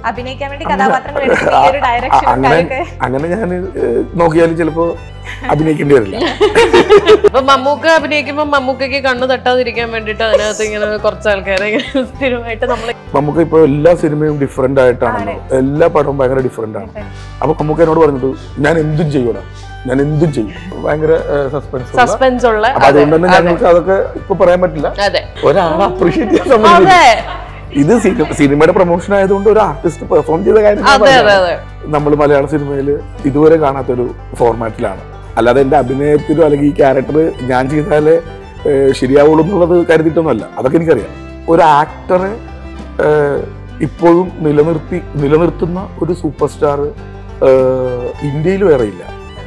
അഭിനയിക്കാൻ വേണ്ടി കഥാപാത്രങ്ങൾ എടുക്കുന്ന ഈ ഒരു ആ, ഡയറക്ഷനും അങ്ങനെ കാര്യമൊക്കെ അങ്ങനെ ഞാൻ നോക്കിയാലും ചിലപ്പോ അഭിനയിക്കേണ്ടി വരില്ല അപ്പൊ മമ്മൂക്ക അഭിനയിക്കുമ്പോ മമ്മൂക്കയ്ക്ക് കണ്ണു തട്ടാതിരിക്കാൻ വേണ്ടിട്ട് അതിനകത്ത് ഇങ്ങനെ കുറച്ച് ആൾക്കാരെ ഇങ്ങനെ സ്ഥിരമായിട്ട് നമ്മള് നമുക്ക് ഇപ്പോൾ എല്ലാ സിനിമയും ഡിഫറെന്റ് ആയിട്ടാണല്ലോ എല്ലാ പടവും ഭയങ്കര ഡിഫറെന്റ് ആണ് അപ്പൊ നമുക്ക് എന്നോട് പറഞ്ഞിട്ട് ഞാൻ എന്തും ചെയ്യൂടാ ഞാൻ എന്തും ചെയ്യും ഭയങ്കര സസ്പെൻസ് സസ്പെൻസ് ഉള്ള അപ്പൊ അതുകൊണ്ട് തന്നെ ഞങ്ങൾക്ക് അതൊക്കെ ഇപ്പൊ പറയാൻ പറ്റില്ല അതെ ഒരാളെ അപ്രീഷിയേറ്റ് ചെയ്യാൻ സമ്മതിക്കില്ല അതെ ഇത് സിനി- സിനിമയുടെ പ്രൊമോഷൻ ആയതുകൊണ്ട് ഒരു ആർട്ടിസ്റ്റ് പെർഫോം ചെയ്ത കാര്യം ഞാൻ അതെ അതെ പറഞ്ഞതാണ്. അതെ നമ്മൾ മലയാള സിനിമയിൽ ഇതുവരെ കാണാത്തൊരു ഫോർമാറ്റിലാണ് അല്ലാതെ എൻ്റെ അഭിനയത്തിലോ അല്ലെങ്കിൽ ഈ ക്യാരക്ടർ ഞാൻ ചെയ്താലേ ഏഹ്, ശരിയാവുള്ളൂ എന്നുള്ളത് കരുതിയിട്ടൊന്നുമല്ല അതൊക്കെ എനിക്കറിയാം ഒരു ആക്ടറെ ഇപ്പോഴും നിലനിർത്തി നിലനിർത്തുന്ന ഒരു സൂപ്പർ സ്റ്റാർ ഇന്ത്യയിൽ വേറെ ഇല്ല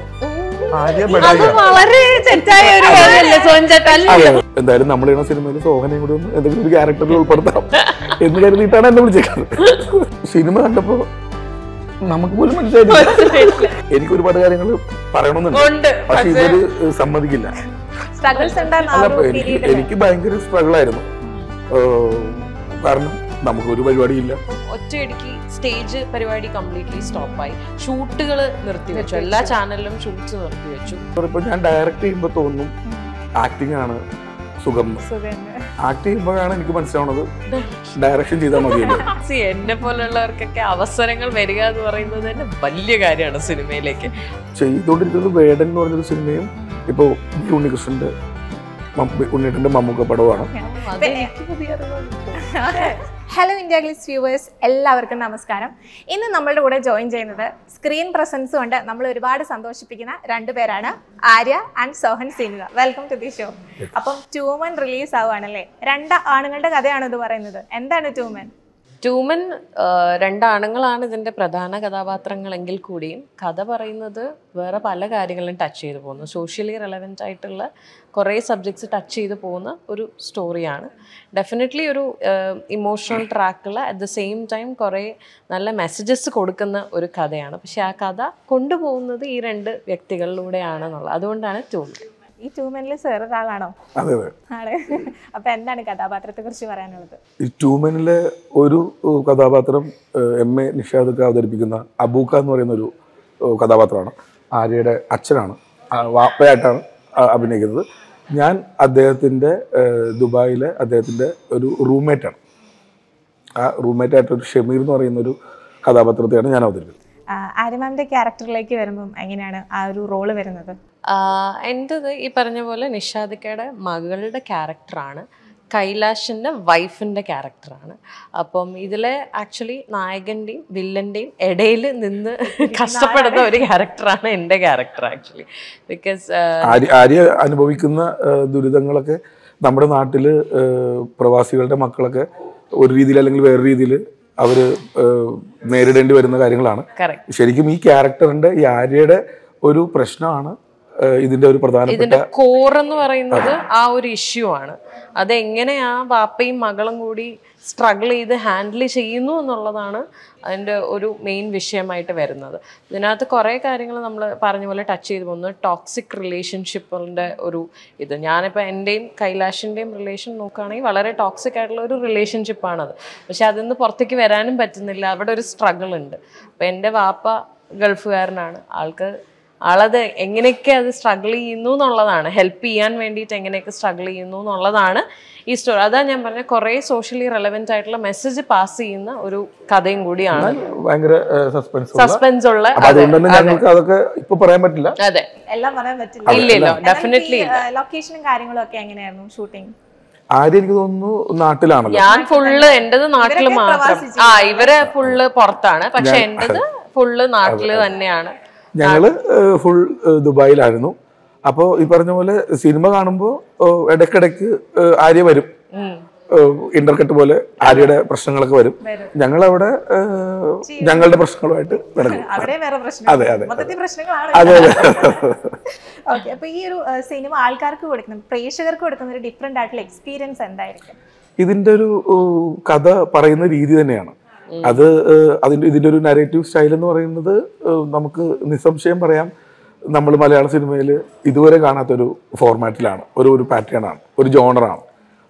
ആര്യ അത് ബഡായ വളരെ തെറ്റായ ഒരു കാര്യമല്ലേ സോൻ ചേട്ടാ അല്ലേ? അതെ എന്തായാലും നമ്മൾ ചെയ്യുന്ന സിനിമയിൽ സോഹനയും കൂടി ഒന്ന് എന്തെങ്കിലും ഒരു ക്യാരക്ടറിൽ ഉൾപ്പെടുത്താം എന്ന് കരുതിയിട്ടാണ് എന്നെ വിളിച്ചേക്കുന്നത് സിനിമ കണ്ടപ്പോ നമുക്ക് പോലും മനസ്സിലായിട്ടില്ല എനിക്ക് ഒരുപാട് കാര്യങ്ങൾ പറയണമെന്നുണ്ട് ഉണ്ട് പക്ഷെ ഇവര് സമ്മതിക്കില്ല സ്ട്രഗിൾസ് ഉണ്ടായിരുന്ന ആ അല്ല ഒരു എനിക്ക് പീരീഡിൽ എനിക്ക് ഭയങ്കര സ്ട്രഗിൾ ആയിരുന്നു ഏഹ് കാരണം നമുക്കൊരു പരിപാടിയില്ല ഒറ്റയടിക്ക് സ്റ്റേജ് പരിപാടി കംപ്ലീറ്റ്ലി സ്റ്റോപ്പായി ഷൂട്ടുകൾ നിർത്തിവെച്ചു എല്ലാ ചാനലിലും ഷൂട്ട്സ് നിർത്തിവെച്ചു ഇപ്പൊ ഞാൻ ഡയറക്റ്റ് ചെയ്യുമ്പോൾ തോന്നും ആക്ടിങ് ആണ് സുഖം ആക്ട് ചെയ്യുമ്പോഴാണ് എനിക്ക് മനസ്സിലാവുന്നത് ഡയറക്ഷൻ ചെയ്താൽ മതിയല്ലോ See, എന്നെ പോലുള്ളവർക്കൊക്കെ അവസരങ്ങൾ വരിക എന്ന് പറയുന്നത് തന്നെ വലിയ കാര്യമാണ് സിനിമയിലേക്ക് ചെയ്തുകൊണ്ടിരിക്കുന്നത് വേടൻ എന്ന് പറഞ്ഞൊരു സിനിമയും ഇപ്പോൾ ഉണ്ണികൃഷ്ണന്റെ മമ്മ- ഉണ്ണിയേട്ടന്റെ മമ്മൂക്ക പടവുമാണ് അത് എനിക്ക് പുതിയ അറിവാണ്. ഹലോ ഇന്ത്യ ഗ്ലിസ് വ്യൂവേഴ്സ് എല്ലാവർക്കും നമസ്കാരം ഇന്ന് നമ്മളുടെ കൂടെ ജോയിൻ ചെയ്യുന്നത് സ്ക്രീൻ പ്രസൻസ് കൊണ്ട് നമ്മൾ ഒരുപാട് സന്തോഷിപ്പിക്കുന്ന രണ്ടുപേരാണ് Arya and Sohan cinema welcome to the show അപ്പം ടൂമൻ റിലീസ് ആവുകയാണല്ലേ രണ്ട് ആണുങ്ങളുടെ കഥയാണ് ഇത് പറയുന്നത് എന്താണ് ടൂമൻ ട്യൂമൻ ആ, രണ്ടാണുങ്ങളാണ് ഇതിന്റെ പ്രധാന കഥാപാത്രങ്ങളെങ്കിൽ കൂടിയും കഥ പറയുന്നത് വേറെ പല കാര്യങ്ങളും ടച്ച് ചെയ്തു പോകുന്നു സോഷ്യലി റെലവെൻ്റ് ആയിട്ടുള്ള കുറേ സബ്ജക്ട്സ് ടച്ച് ചെയ്തു പോകുന്ന ഒരു സ്റ്റോറിയാണ് ഡെഫിനറ്റ്ലി ഒരു ഇമോഷണൽ ട്രാക്കുള്ള അറ്റ് ദ സെയിം ടൈം കുറേ നല്ല മെസ്സേജസ് കൊടുക്കുന്ന ഒരു കഥയാണ് പക്ഷെ ആ കഥ കൊണ്ടുപോകുന്നത് ഈ രണ്ട് വ്യക്തികളിലൂടെയാണെന്നുള്ളത് അതുകൊണ്ടാണ് ട്യൂമൻ ഈ ടൂമനിൽ വേറൊരാളാണോ അതെ അതെ ആണ് അപ്പൊ എന്താണ് കഥാപാത്രത്തെ കുറിച്ച് പറയാനുള്ളത് ഈ ടൂമനിലെ ഒരു ഏഹ്, കഥാപാത്രം ഏഹ്, എം എ നിഷാദൊക്കെ അവതരിപ്പിക്കുന്ന അബൂക്ക എന്ന് പറയുന്ന ഒരു ഏഹ്, കഥാപാത്രമാണ് ആര്യയുടെ അച്ഛനാണ് ആ, വാപ്പയായിട്ടാണ് ആ, അഭിനയിക്കുന്നത് ഞാൻ അദ്ദേഹത്തിൻ്റെ ഏഹ്, ദുബായിലെ അദ്ദേഹത്തിൻ്റെ ഒരു റൂംമേറ്റാണ് ആ റൂംമേറ്റായിട്ട് ഒരു ഷമീർ എന്ന് പറയുന്ന ഒരു കഥാപാത്രത്തെയാണ് ഞാൻ അവതരിപ്പിക്കുന്നത് ആര്യമാമിന്റെ ക്യാരക്ടറിലേക്ക് വരുമ്പം എങ്ങനെയാണ് ആ ഒരു റോള് വരുന്നത് ആഹ് എൻ്റെത് ഈ പറഞ്ഞ പോലെ നിഷാദിക്കയുടെ മകളുടെ ക്യാരക്ടറാണ് കൈലാഷിൻ്റെ വൈഫിൻ്റെ ക്യാരക്ടറാണ് അപ്പം ഇതിലെ ആക്ച്വലി നായകൻ്റെയും വില്ലൻ്റെയും ഇടയിൽ നിന്ന് കഷ്ടപ്പെടുന്ന ഒരു ക്യാരക്ടറാണ് എൻ്റെ character actually because Arya Arya അനുഭവിക്കുന്ന ഏഹ്, ദുരിതങ്ങളൊക്കെ നമ്മുടെ നാട്ടിൽ പ്രവാസികളുടെ മക്കളൊക്കെ ഒരു രീതിയിൽ അല്ലെങ്കിൽ വേറെ രീതിയിൽ അവർ നേരിടേണ്ടി വരുന്ന കാര്യങ്ങളാണ് കറക്റ്റ് ശരിക്കും ഈ ക്യാരക്ടറിന്റെ ഈ ആര്യയുടെ ഒരു പ്രശ്നമാണ് ഏഹ്, ഇതിന്റെ ഒരു പ്രധാനപ്പെട്ട ഇതിന്റെ കോർ എന്ന് പറയുന്നത് ആ ഒരു ഇഷ്യൂ ആണ് അതെങ്ങനെ ആ ബാപ്പയും മകളും കൂടി സ്ട്രഗിൾ ചെയ്ത് ഹാൻഡിൽ ചെയ്യുന്നു എന്നുള്ളതാണ് അതിൻ്റെ ഒരു മെയിൻ വിഷയമായിട്ട് വരുന്നത് ഇതിനകത്ത് കുറേ കാര്യങ്ങൾ നമ്മൾ പറഞ്ഞ പോലെ ടച്ച് ചെയ്ത് പോകുന്നത് ടോക്സിക് റിലേഷൻഷിപ്പിൻ്റെ ഒരു ഇത് ഞാനിപ്പോൾ എൻ്റെയും കൈലാഷിൻ്റെയും റിലേഷൻ നോക്കുകയാണെങ്കിൽ വളരെ ടോക്സിക് ആയിട്ടുള്ള ഒരു റിലേഷൻഷിപ്പാണത് പക്ഷെ അതിൽ നിന്ന് പുറത്തേക്ക് വരാനും പറ്റുന്നില്ല അവിടെ ഒരു സ്ട്രഗിൾ ഉണ്ട് അപ്പോൾ എൻ്റെ വാപ്പ ഗൾഫുകാരനാണ് ആൾക്ക് ആളത് എങ്ങനെയൊക്കെ അത് സ്ട്രഗിൾ ചെയ്യുന്നു എന്നുള്ളതാണ് ഹെൽപ്പ് ചെയ്യാൻ വേണ്ടിയിട്ട് എങ്ങനെയൊക്കെ സ്ട്രഗിൾ ചെയ്യുന്നു എന്നുള്ളതാണ് ഈ സ്റ്റോറി അതാ ഞാൻ പറഞ്ഞ കുറേ സോഷ്യലി റെലവെന്റ് ആയിട്ടുള്ള മെസ്സേജ് പാസ് ചെയ്യുന്ന ഒരു കഥയും കൂടിയാണ് ഭയങ്കര സസ്പെൻസ് സസ്പെൻസ് ഉള്ള അപ്പൊ അതുകൊണ്ട് തന്നെ ഞങ്ങൾക്ക് അതൊക്കെ ഇപ്പൊ പറയാൻ പറ്റില്ല അതെ എല്ലാം പറയാൻ പറ്റില്ല ഇല്ലല്ലോ ഡെഫിനറ്റ്ലി ലൊക്കേഷനും കാര്യങ്ങളും ഒക്കെ എങ്ങനെയായിരുന്നു ഷൂട്ടിംഗ് ആര്യ എനിക്ക് തോന്നുന്നു നാട്ടിലാണല്ലോ ഞാൻ ഫുള്ള് എന്റേത് നാട്ടില് ഇവരൊക്കെ മാത്രം പ്രവാസി ആ ഇവര് ഫുള്ള് പുറത്താണ് പക്ഷെ എന്റേത് ഫുള്ള് നാട്ടില് തന്നെയാണ് ഞങ്ങള് ഫുൾ ദുബായിലായിരുന്നു അപ്പോൾ ഈ പറഞ്ഞ പോലെ സിനിമ കാണുമ്പോൾ ഇടയ്ക്കിടയ്ക്ക് ഏഹ്, ആര്യ വരും ഉം. ഇന്റർകട്ട് പോലെ ആര്യയുടെ പ്രശ്നങ്ങളൊക്കെ വരും വരും. ഞങ്ങളവിടെ ഏഹ്, ഞങ്ങളുടെ പ്രശ്നങ്ങളുമായിട്ട് നടക്കും അവിടെ വേറെ അതെ, പ്രശ്നം അതെ. മൊത്തത്തിൽ പ്രശ്നങ്ങളാണ് അതെ അതെ ഓക്കെ അപ്പൊ ഈ ഒരു സിനിമ ആൾക്കാർക്ക് കൊടുക്കുന്ന പ്രേക്ഷകർക്ക് കൊടുക്കുന്ന ഒരു ഡിഫറെന്റ് ആയിട്ടുള്ള എക്സ്പീരിയൻസ് എന്തായിരിക്കും ഇതിന്റെ ഒരു ഏഹ്, കഥ പറയുന്ന രീതി തന്നെയാണ് അത് ഏഹ്, അതിന്റെ ഇതിന്റെ ഒരു നരേറ്റീവ് സ്റ്റൈൽ എന്ന് പറയുന്നത് ഏഹ്, നമുക്ക് നിസ്സംശയം പറയാം നമ്മൾ മലയാള സിനിമയിൽ ഇതുവരെ കാണാത്തൊരു ഫോർമാറ്റിലാണ് ഒരു ഒരു പാറ്റേൺ ആണ് ഒരു ജോണറാണ്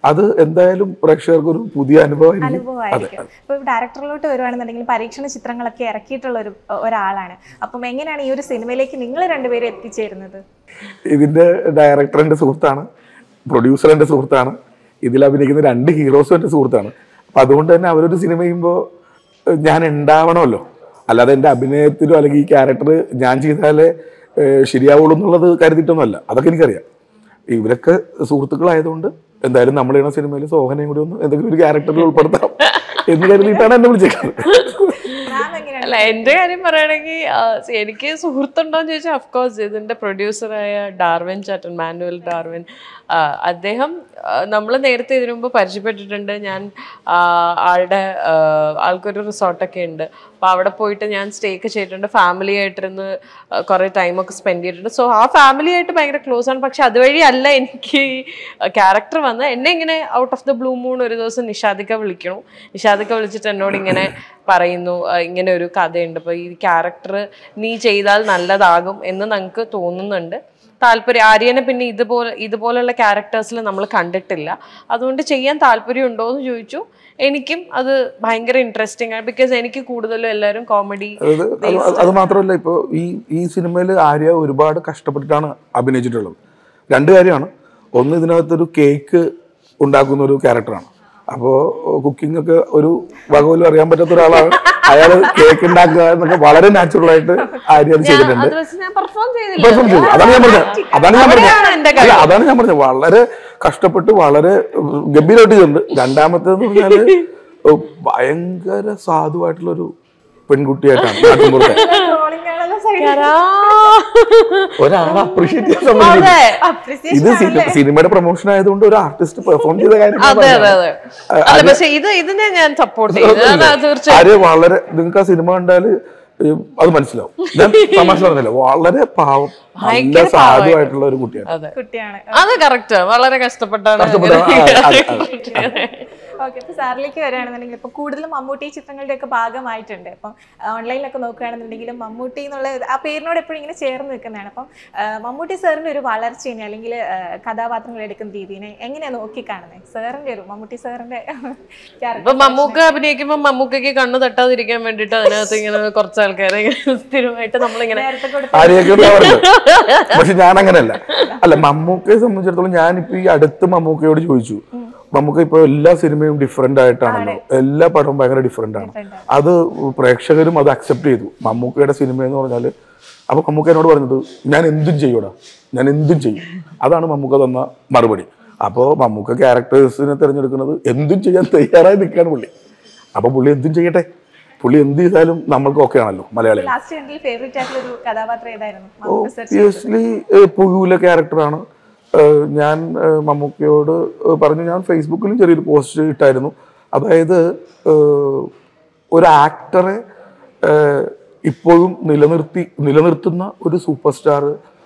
അത് എന്തായാലും പ്രേക്ഷകർക്ക് ഒരു പുതിയ അനുഭവമായിരിക്കും അനുഭവമായിരിക്കും ഇപ്പൊ ഡയറക്ടറിലോട്ട് വരുവാണെന്നുണ്ടെങ്കിൽ പരീക്ഷണ ചിത്രങ്ങളൊക്കെ ഇറക്കിയിട്ടുള്ള ഒരു ഒരാളാണ് അപ്പം എങ്ങനെയാണ് ഈ ഒരു സിനിമയിലേക്ക് നിങ്ങൾ രണ്ടുപേരും എത്തിച്ചേരുന്നത് ഇതിന്റെ ഡയറക്ടർ എൻ്റെ സുഹൃത്താണ് പ്രൊഡ്യൂസർ എൻ്റെ സുഹൃത്താണ് ഇതിൽ അഭിനയിക്കുന്ന രണ്ട് ഹീറോസും എൻ്റെ സുഹൃത്താണ് അപ്പം അതുകൊണ്ട് തന്നെ അവരൊരു സിനിമ ചെയ്യുമ്പോൾ ഞാൻ ഉണ്ടാവണമല്ലോ അല്ലാതെ എൻ്റെ അഭിനയത്തിലോ അല്ലെങ്കിൽ ഈ ക്യാരക്ടർ ഞാൻ ചെയ്താലേ ഏഹ്, ശരിയാവുള്ളൂ എന്നുള്ളത് കരുതിയിട്ടൊന്നുമല്ല അതൊക്കെ എനിക്കറിയാം ഇവരൊക്കെ സുഹൃത്തുക്കളായതുകൊണ്ട് എന്തായാലും നമ്മൾ ചെയ്യുന്ന സിനിമയിൽ സോഹനയും കൂടി ഒന്ന് എന്തെങ്കിലും ഒരു ക്യാരക്ടറിൽ ഉൾപ്പെടുത്താം എന്ന് കരുതിയിട്ടാണ് എന്നെ വിളിച്ചേക്കുന്നത് മാം എങ്ങനെയാണ് അല്ല എന്റെ കാര്യം പറയുകയാണെങ്കിൽ എനിക്ക് സുഹൃത്തുണ്ടോന്ന് ചോദിച്ചാൽ അഫ്കോഴ്സ് ഇതിന്റെ പ്രൊഡ്യൂസറായ ഡാർവിൻ ചാറ്റൻ മാനുവൽ ഡാർവിൻ ആ, അദ്ദേഹം നമ്മൾ നേരത്തെ ഇതിനു മുമ്പ് പരിചയപ്പെട്ടിട്ടുണ്ട് ഞാൻ ആ, ആളുടെ ആ, ആൾക്കൊരു റിസോർട്ടൊക്കെ ഉണ്ട് അപ്പോൾ അവിടെ പോയിട്ട് ഞാൻ സ്റ്റേ ഒക്കെ ചെയ്തിട്ടുണ്ട് ഫാമിലി ആയിട്ടിരുന്ന് കുറേ ടൈമൊക്കെ സ്പെൻഡ് ചെയ്തിട്ടുണ്ട് സോ ആ ഫാമിലി ആയിട്ട് ഭയങ്കര ക്ലോസ് ആണ് പക്ഷെ അതുവഴി അല്ല എനിക്ക് ക്യാരക്ടർ വന്ന് എന്നെ ഇങ്ങനെ out of the blue moon ഒരു ദിവസം നിഷാദിക്ക വിളിക്കണു നിഷാദിക്ക വിളിച്ചിട്ട് എന്നോട് ഇങ്ങനെ പറയുന്നു "ആ, ഇങ്ങനെ ഒരു കഥയുണ്ട് അപ്പോൾ ഈ ക്യാരക്ടർ നീ ചെയ്താൽ നല്ലതാകും എന്ന് ഞങ്ങൾക്ക് തോന്നുന്നുണ്ട് താല്പര്യം ആര്യനെ പിന്നെ ഇതുപോലെ ഇതുപോലുള്ള ക്യാരക്ടേഴ്സിൽ നമ്മൾ കണ്ടിട്ടില്ല അതുകൊണ്ട് ചെയ്യാൻ താല്പര്യം ഉണ്ടോ എന്ന് ചോദിച്ചു എനിക്കും അത് ഭയങ്കര ഇൻട്രസ്റ്റിംഗ് ആണ് ബിക്കോസ് എനിക്ക് കൂടുതലും എല്ലാവരും കോമഡി അതായത് അത് അത് മാത്രമല്ല ഇപ്പോൾ ഈ ഈ സിനിമയിൽ ആര്യ ഒരുപാട് കഷ്ടപ്പെട്ടിട്ടാണ് അഭിനയിച്ചിട്ടുള്ളത് രണ്ട് കാര്യമാണ് ഒന്ന് ഇതിനകത്തൊരു കേക്ക് ഉണ്ടാക്കുന്ന ഒരു ക്യാരക്ടറാണ് അപ്പോൾ കുക്കിംഗ് ഒക്കെ ഒരു വകപോലും അറിയാൻ പറ്റാത്ത ഒരാളാണ് അയാൾ കേക്ക് ഉണ്ടാക്കുക എന്നൊക്കെ വളരെ നാച്ചുറൽ ആയിട്ട് ആര്യ അത് ചെയ്തിട്ടുണ്ട് അത് വെച്ച് ഞാൻ പെർഫോം ചെയ്തില്ല പെർഫോം ചെയ്തു അതാണ് ഞാൻ പറഞ്ഞത് അതാണ് ഞാൻ അവിടെയാണ് എന്റെ പറഞ്ഞത് അല്ല അതാണ് ഞാൻ പറഞ്ഞത് വളരെ കഷ്ടപ്പെട്ട് വളരെ ഉം, ഗംഭീരമായിട്ട് ചെയ്തിട്ടുണ്ട് രണ്ടാമത്തേന്ന് പറഞ്ഞാല് ഉം, ഭയങ്കര സാധുവായിട്ടുള്ള ഒരു പെൺകുട്ടിയായിട്ടാണ് നാട്ടിൻപുറത്തെ ട്രോളിംഗ് ആണല്ലോ സൈഡ് ഒരാളെ അപ്രീഷിയേറ്റ് ചെയ്യാൻ സമ്മതിക്കില്ല അതെ അപ്രിസിയേഷൻ ഇത് സിനി- സിനിമയുടെ പ്രൊമോഷൻ ആയതുകൊണ്ട് ഒരു ആർട്ടിസ്റ്റ് പെർഫോം ചെയ്ത കാര്യം ഞാൻ അതെ അതെ പറഞ്ഞതാണ്. അതെ അല്ല പക്ഷെ ഇത് ഇതിനെ ഞാൻ സപ്പോർട്ട് ചെയ്തു അത് തീർച്ചയായും ആര്യ വളരെ നിങ്ങൾക്ക് ആ സിനിമ കണ്ടാല് ഉം, അത് മനസ്സിലാവും ഞാൻ തമാശ പറഞ്ഞില്ല വളരെ പാവം നല്ല ഭയങ്കര സാധുവായിട്ടുള്ള ഒരു കുട്ടിയാണ് അതെ കുട്ടിയാണ് അത് കറക്റ്റ് വളരെ കഷ്ടപ്പെട്ടാണ് കഷ്ടപ്പെട്ട അങ്ങനെ ആ, അതെ, അതെ. ഓക്കെ ഇപ്പൊ സാറിലേക്ക് വരികയാണെന്നുണ്ടെങ്കിൽ ഇപ്പൊ കൂടുതലും മമ്മൂട്ടി ചിത്രങ്ങളുടെ ഒക്കെ ഭാഗമായിട്ടുണ്ട് അപ്പം ഓൺലൈനിലൊക്കെ നോക്കുകയാണെന്നുണ്ടെങ്കിലും മമ്മൂട്ടി എന്നുള്ള ഒരു- ആ പേരിനോട് എപ്പോഴും ഇങ്ങനെ ചേർന്ന് നിൽക്കുന്നതാണ് അപ്പം ആ, മമ്മൂട്ടി സാറിന്റെ ഒരു വളർച്ചയിനെ അല്ലെങ്കിൽ ആ, കഥാപാത്രങ്ങൾ എടുക്കുന്ന രീതിനെ എങ്ങനെയാണ് നോക്കിക്കാണുന്നത് സാറിന്റെ ഒരു മമ്മൂട്ടി സാറിന്റെ ഇപ്പൊ ക്യാരക്ടർ മമ്മൂക്ക അഭിനയിക്കുമ്പോ മമ്മൂക്കയ്ക്ക് കണ്ണു തട്ടാതിരിക്കാൻ വേണ്ടിട്ട് അതിനകത്ത് ഇങ്ങനെ കുറച്ച് ആൾക്കാരെ ഇങ്ങനെ സ്ഥിരമായിട്ട് നമ്മളിങ്ങനെ നേരത്തെ കൊടുത്ത ആരെയൊക്കെ പറയാറുണ്ട് പക്ഷെ ഞാൻ അങ്ങനെയല്ല അല്ല മമ്മൂക്കയെ സംബന്ധിച്ചിടത്തോളം ഞാനിപ്പോ ഈ അടുത്ത് മമ്മൂക്കയോട് ചോദിച്ചു മമ്മൂക്ക ഇപ്പൊ എല്ലാ സിനിമയും ഡിഫറെന്റ് ആയിട്ടാണല്ലോ എല്ലാ പടവും ഭയങ്കര ഡിഫറെന്റ് ആണ് Different അത് പ്രേക്ഷകരും അത് അക്സെപ്റ്റ് ചെയ്തു മമ്മൂക്കയുടെ സിനിമ എന്ന് പറഞ്ഞാല് അപ്പൊ മമ്മൂക്ക എന്നോട് പറഞ്ഞത് ഞാൻ എന്തും ചെയ്യൂടാ ഞാൻ എന്തും ചെയ്യും അതാണ് മമ്മൂക്ക തന്ന മറുപടി അപ്പോൾ മമ്മൂക്ക ക്യാരക്ടേഴ്സിനെ തിരഞ്ഞെടുക്കുന്നത് എന്തും ചെയ്യാൻ തയ്യാറായി നിൽക്കുകയാണ് പുള്ളി അപ്പൊ പുള്ളി എന്തും ചെയ്യട്ടെ പുള്ളി എന്ത് ചെയ്താലും നമ്മൾക്ക് ഓക്കെ ആണല്ലോ മലയാളികൾ ലാസ്റ്റ് കണ്ടിൽ ഫേവറേറ്റ് ആയിട്ടുള്ള ഒരു കഥാപാത്രം ഏതായിരുന്നു മമ്മൂട്ടി സർ ഒബ്വിയസ്ലി പുഴുവിലെ ക്യാരക്ടറാണ് ഞാൻ ഏഹ്, മമ്മൂക്കയോട് ഏഹ്, പറഞ്ഞു ഞാൻ ഫേസ്ബുക്കിലും ചെറിയൊരു പോസ്റ്റ് ഇട്ടായിരുന്നു അതായത് ഏഹ്, ഒരു ആക്ടറെ ഇപ്പോഴും നിലനിർത്തി നിലനിർത്തുന്ന ഒരു സൂപ്പർ സ്റ്റാർ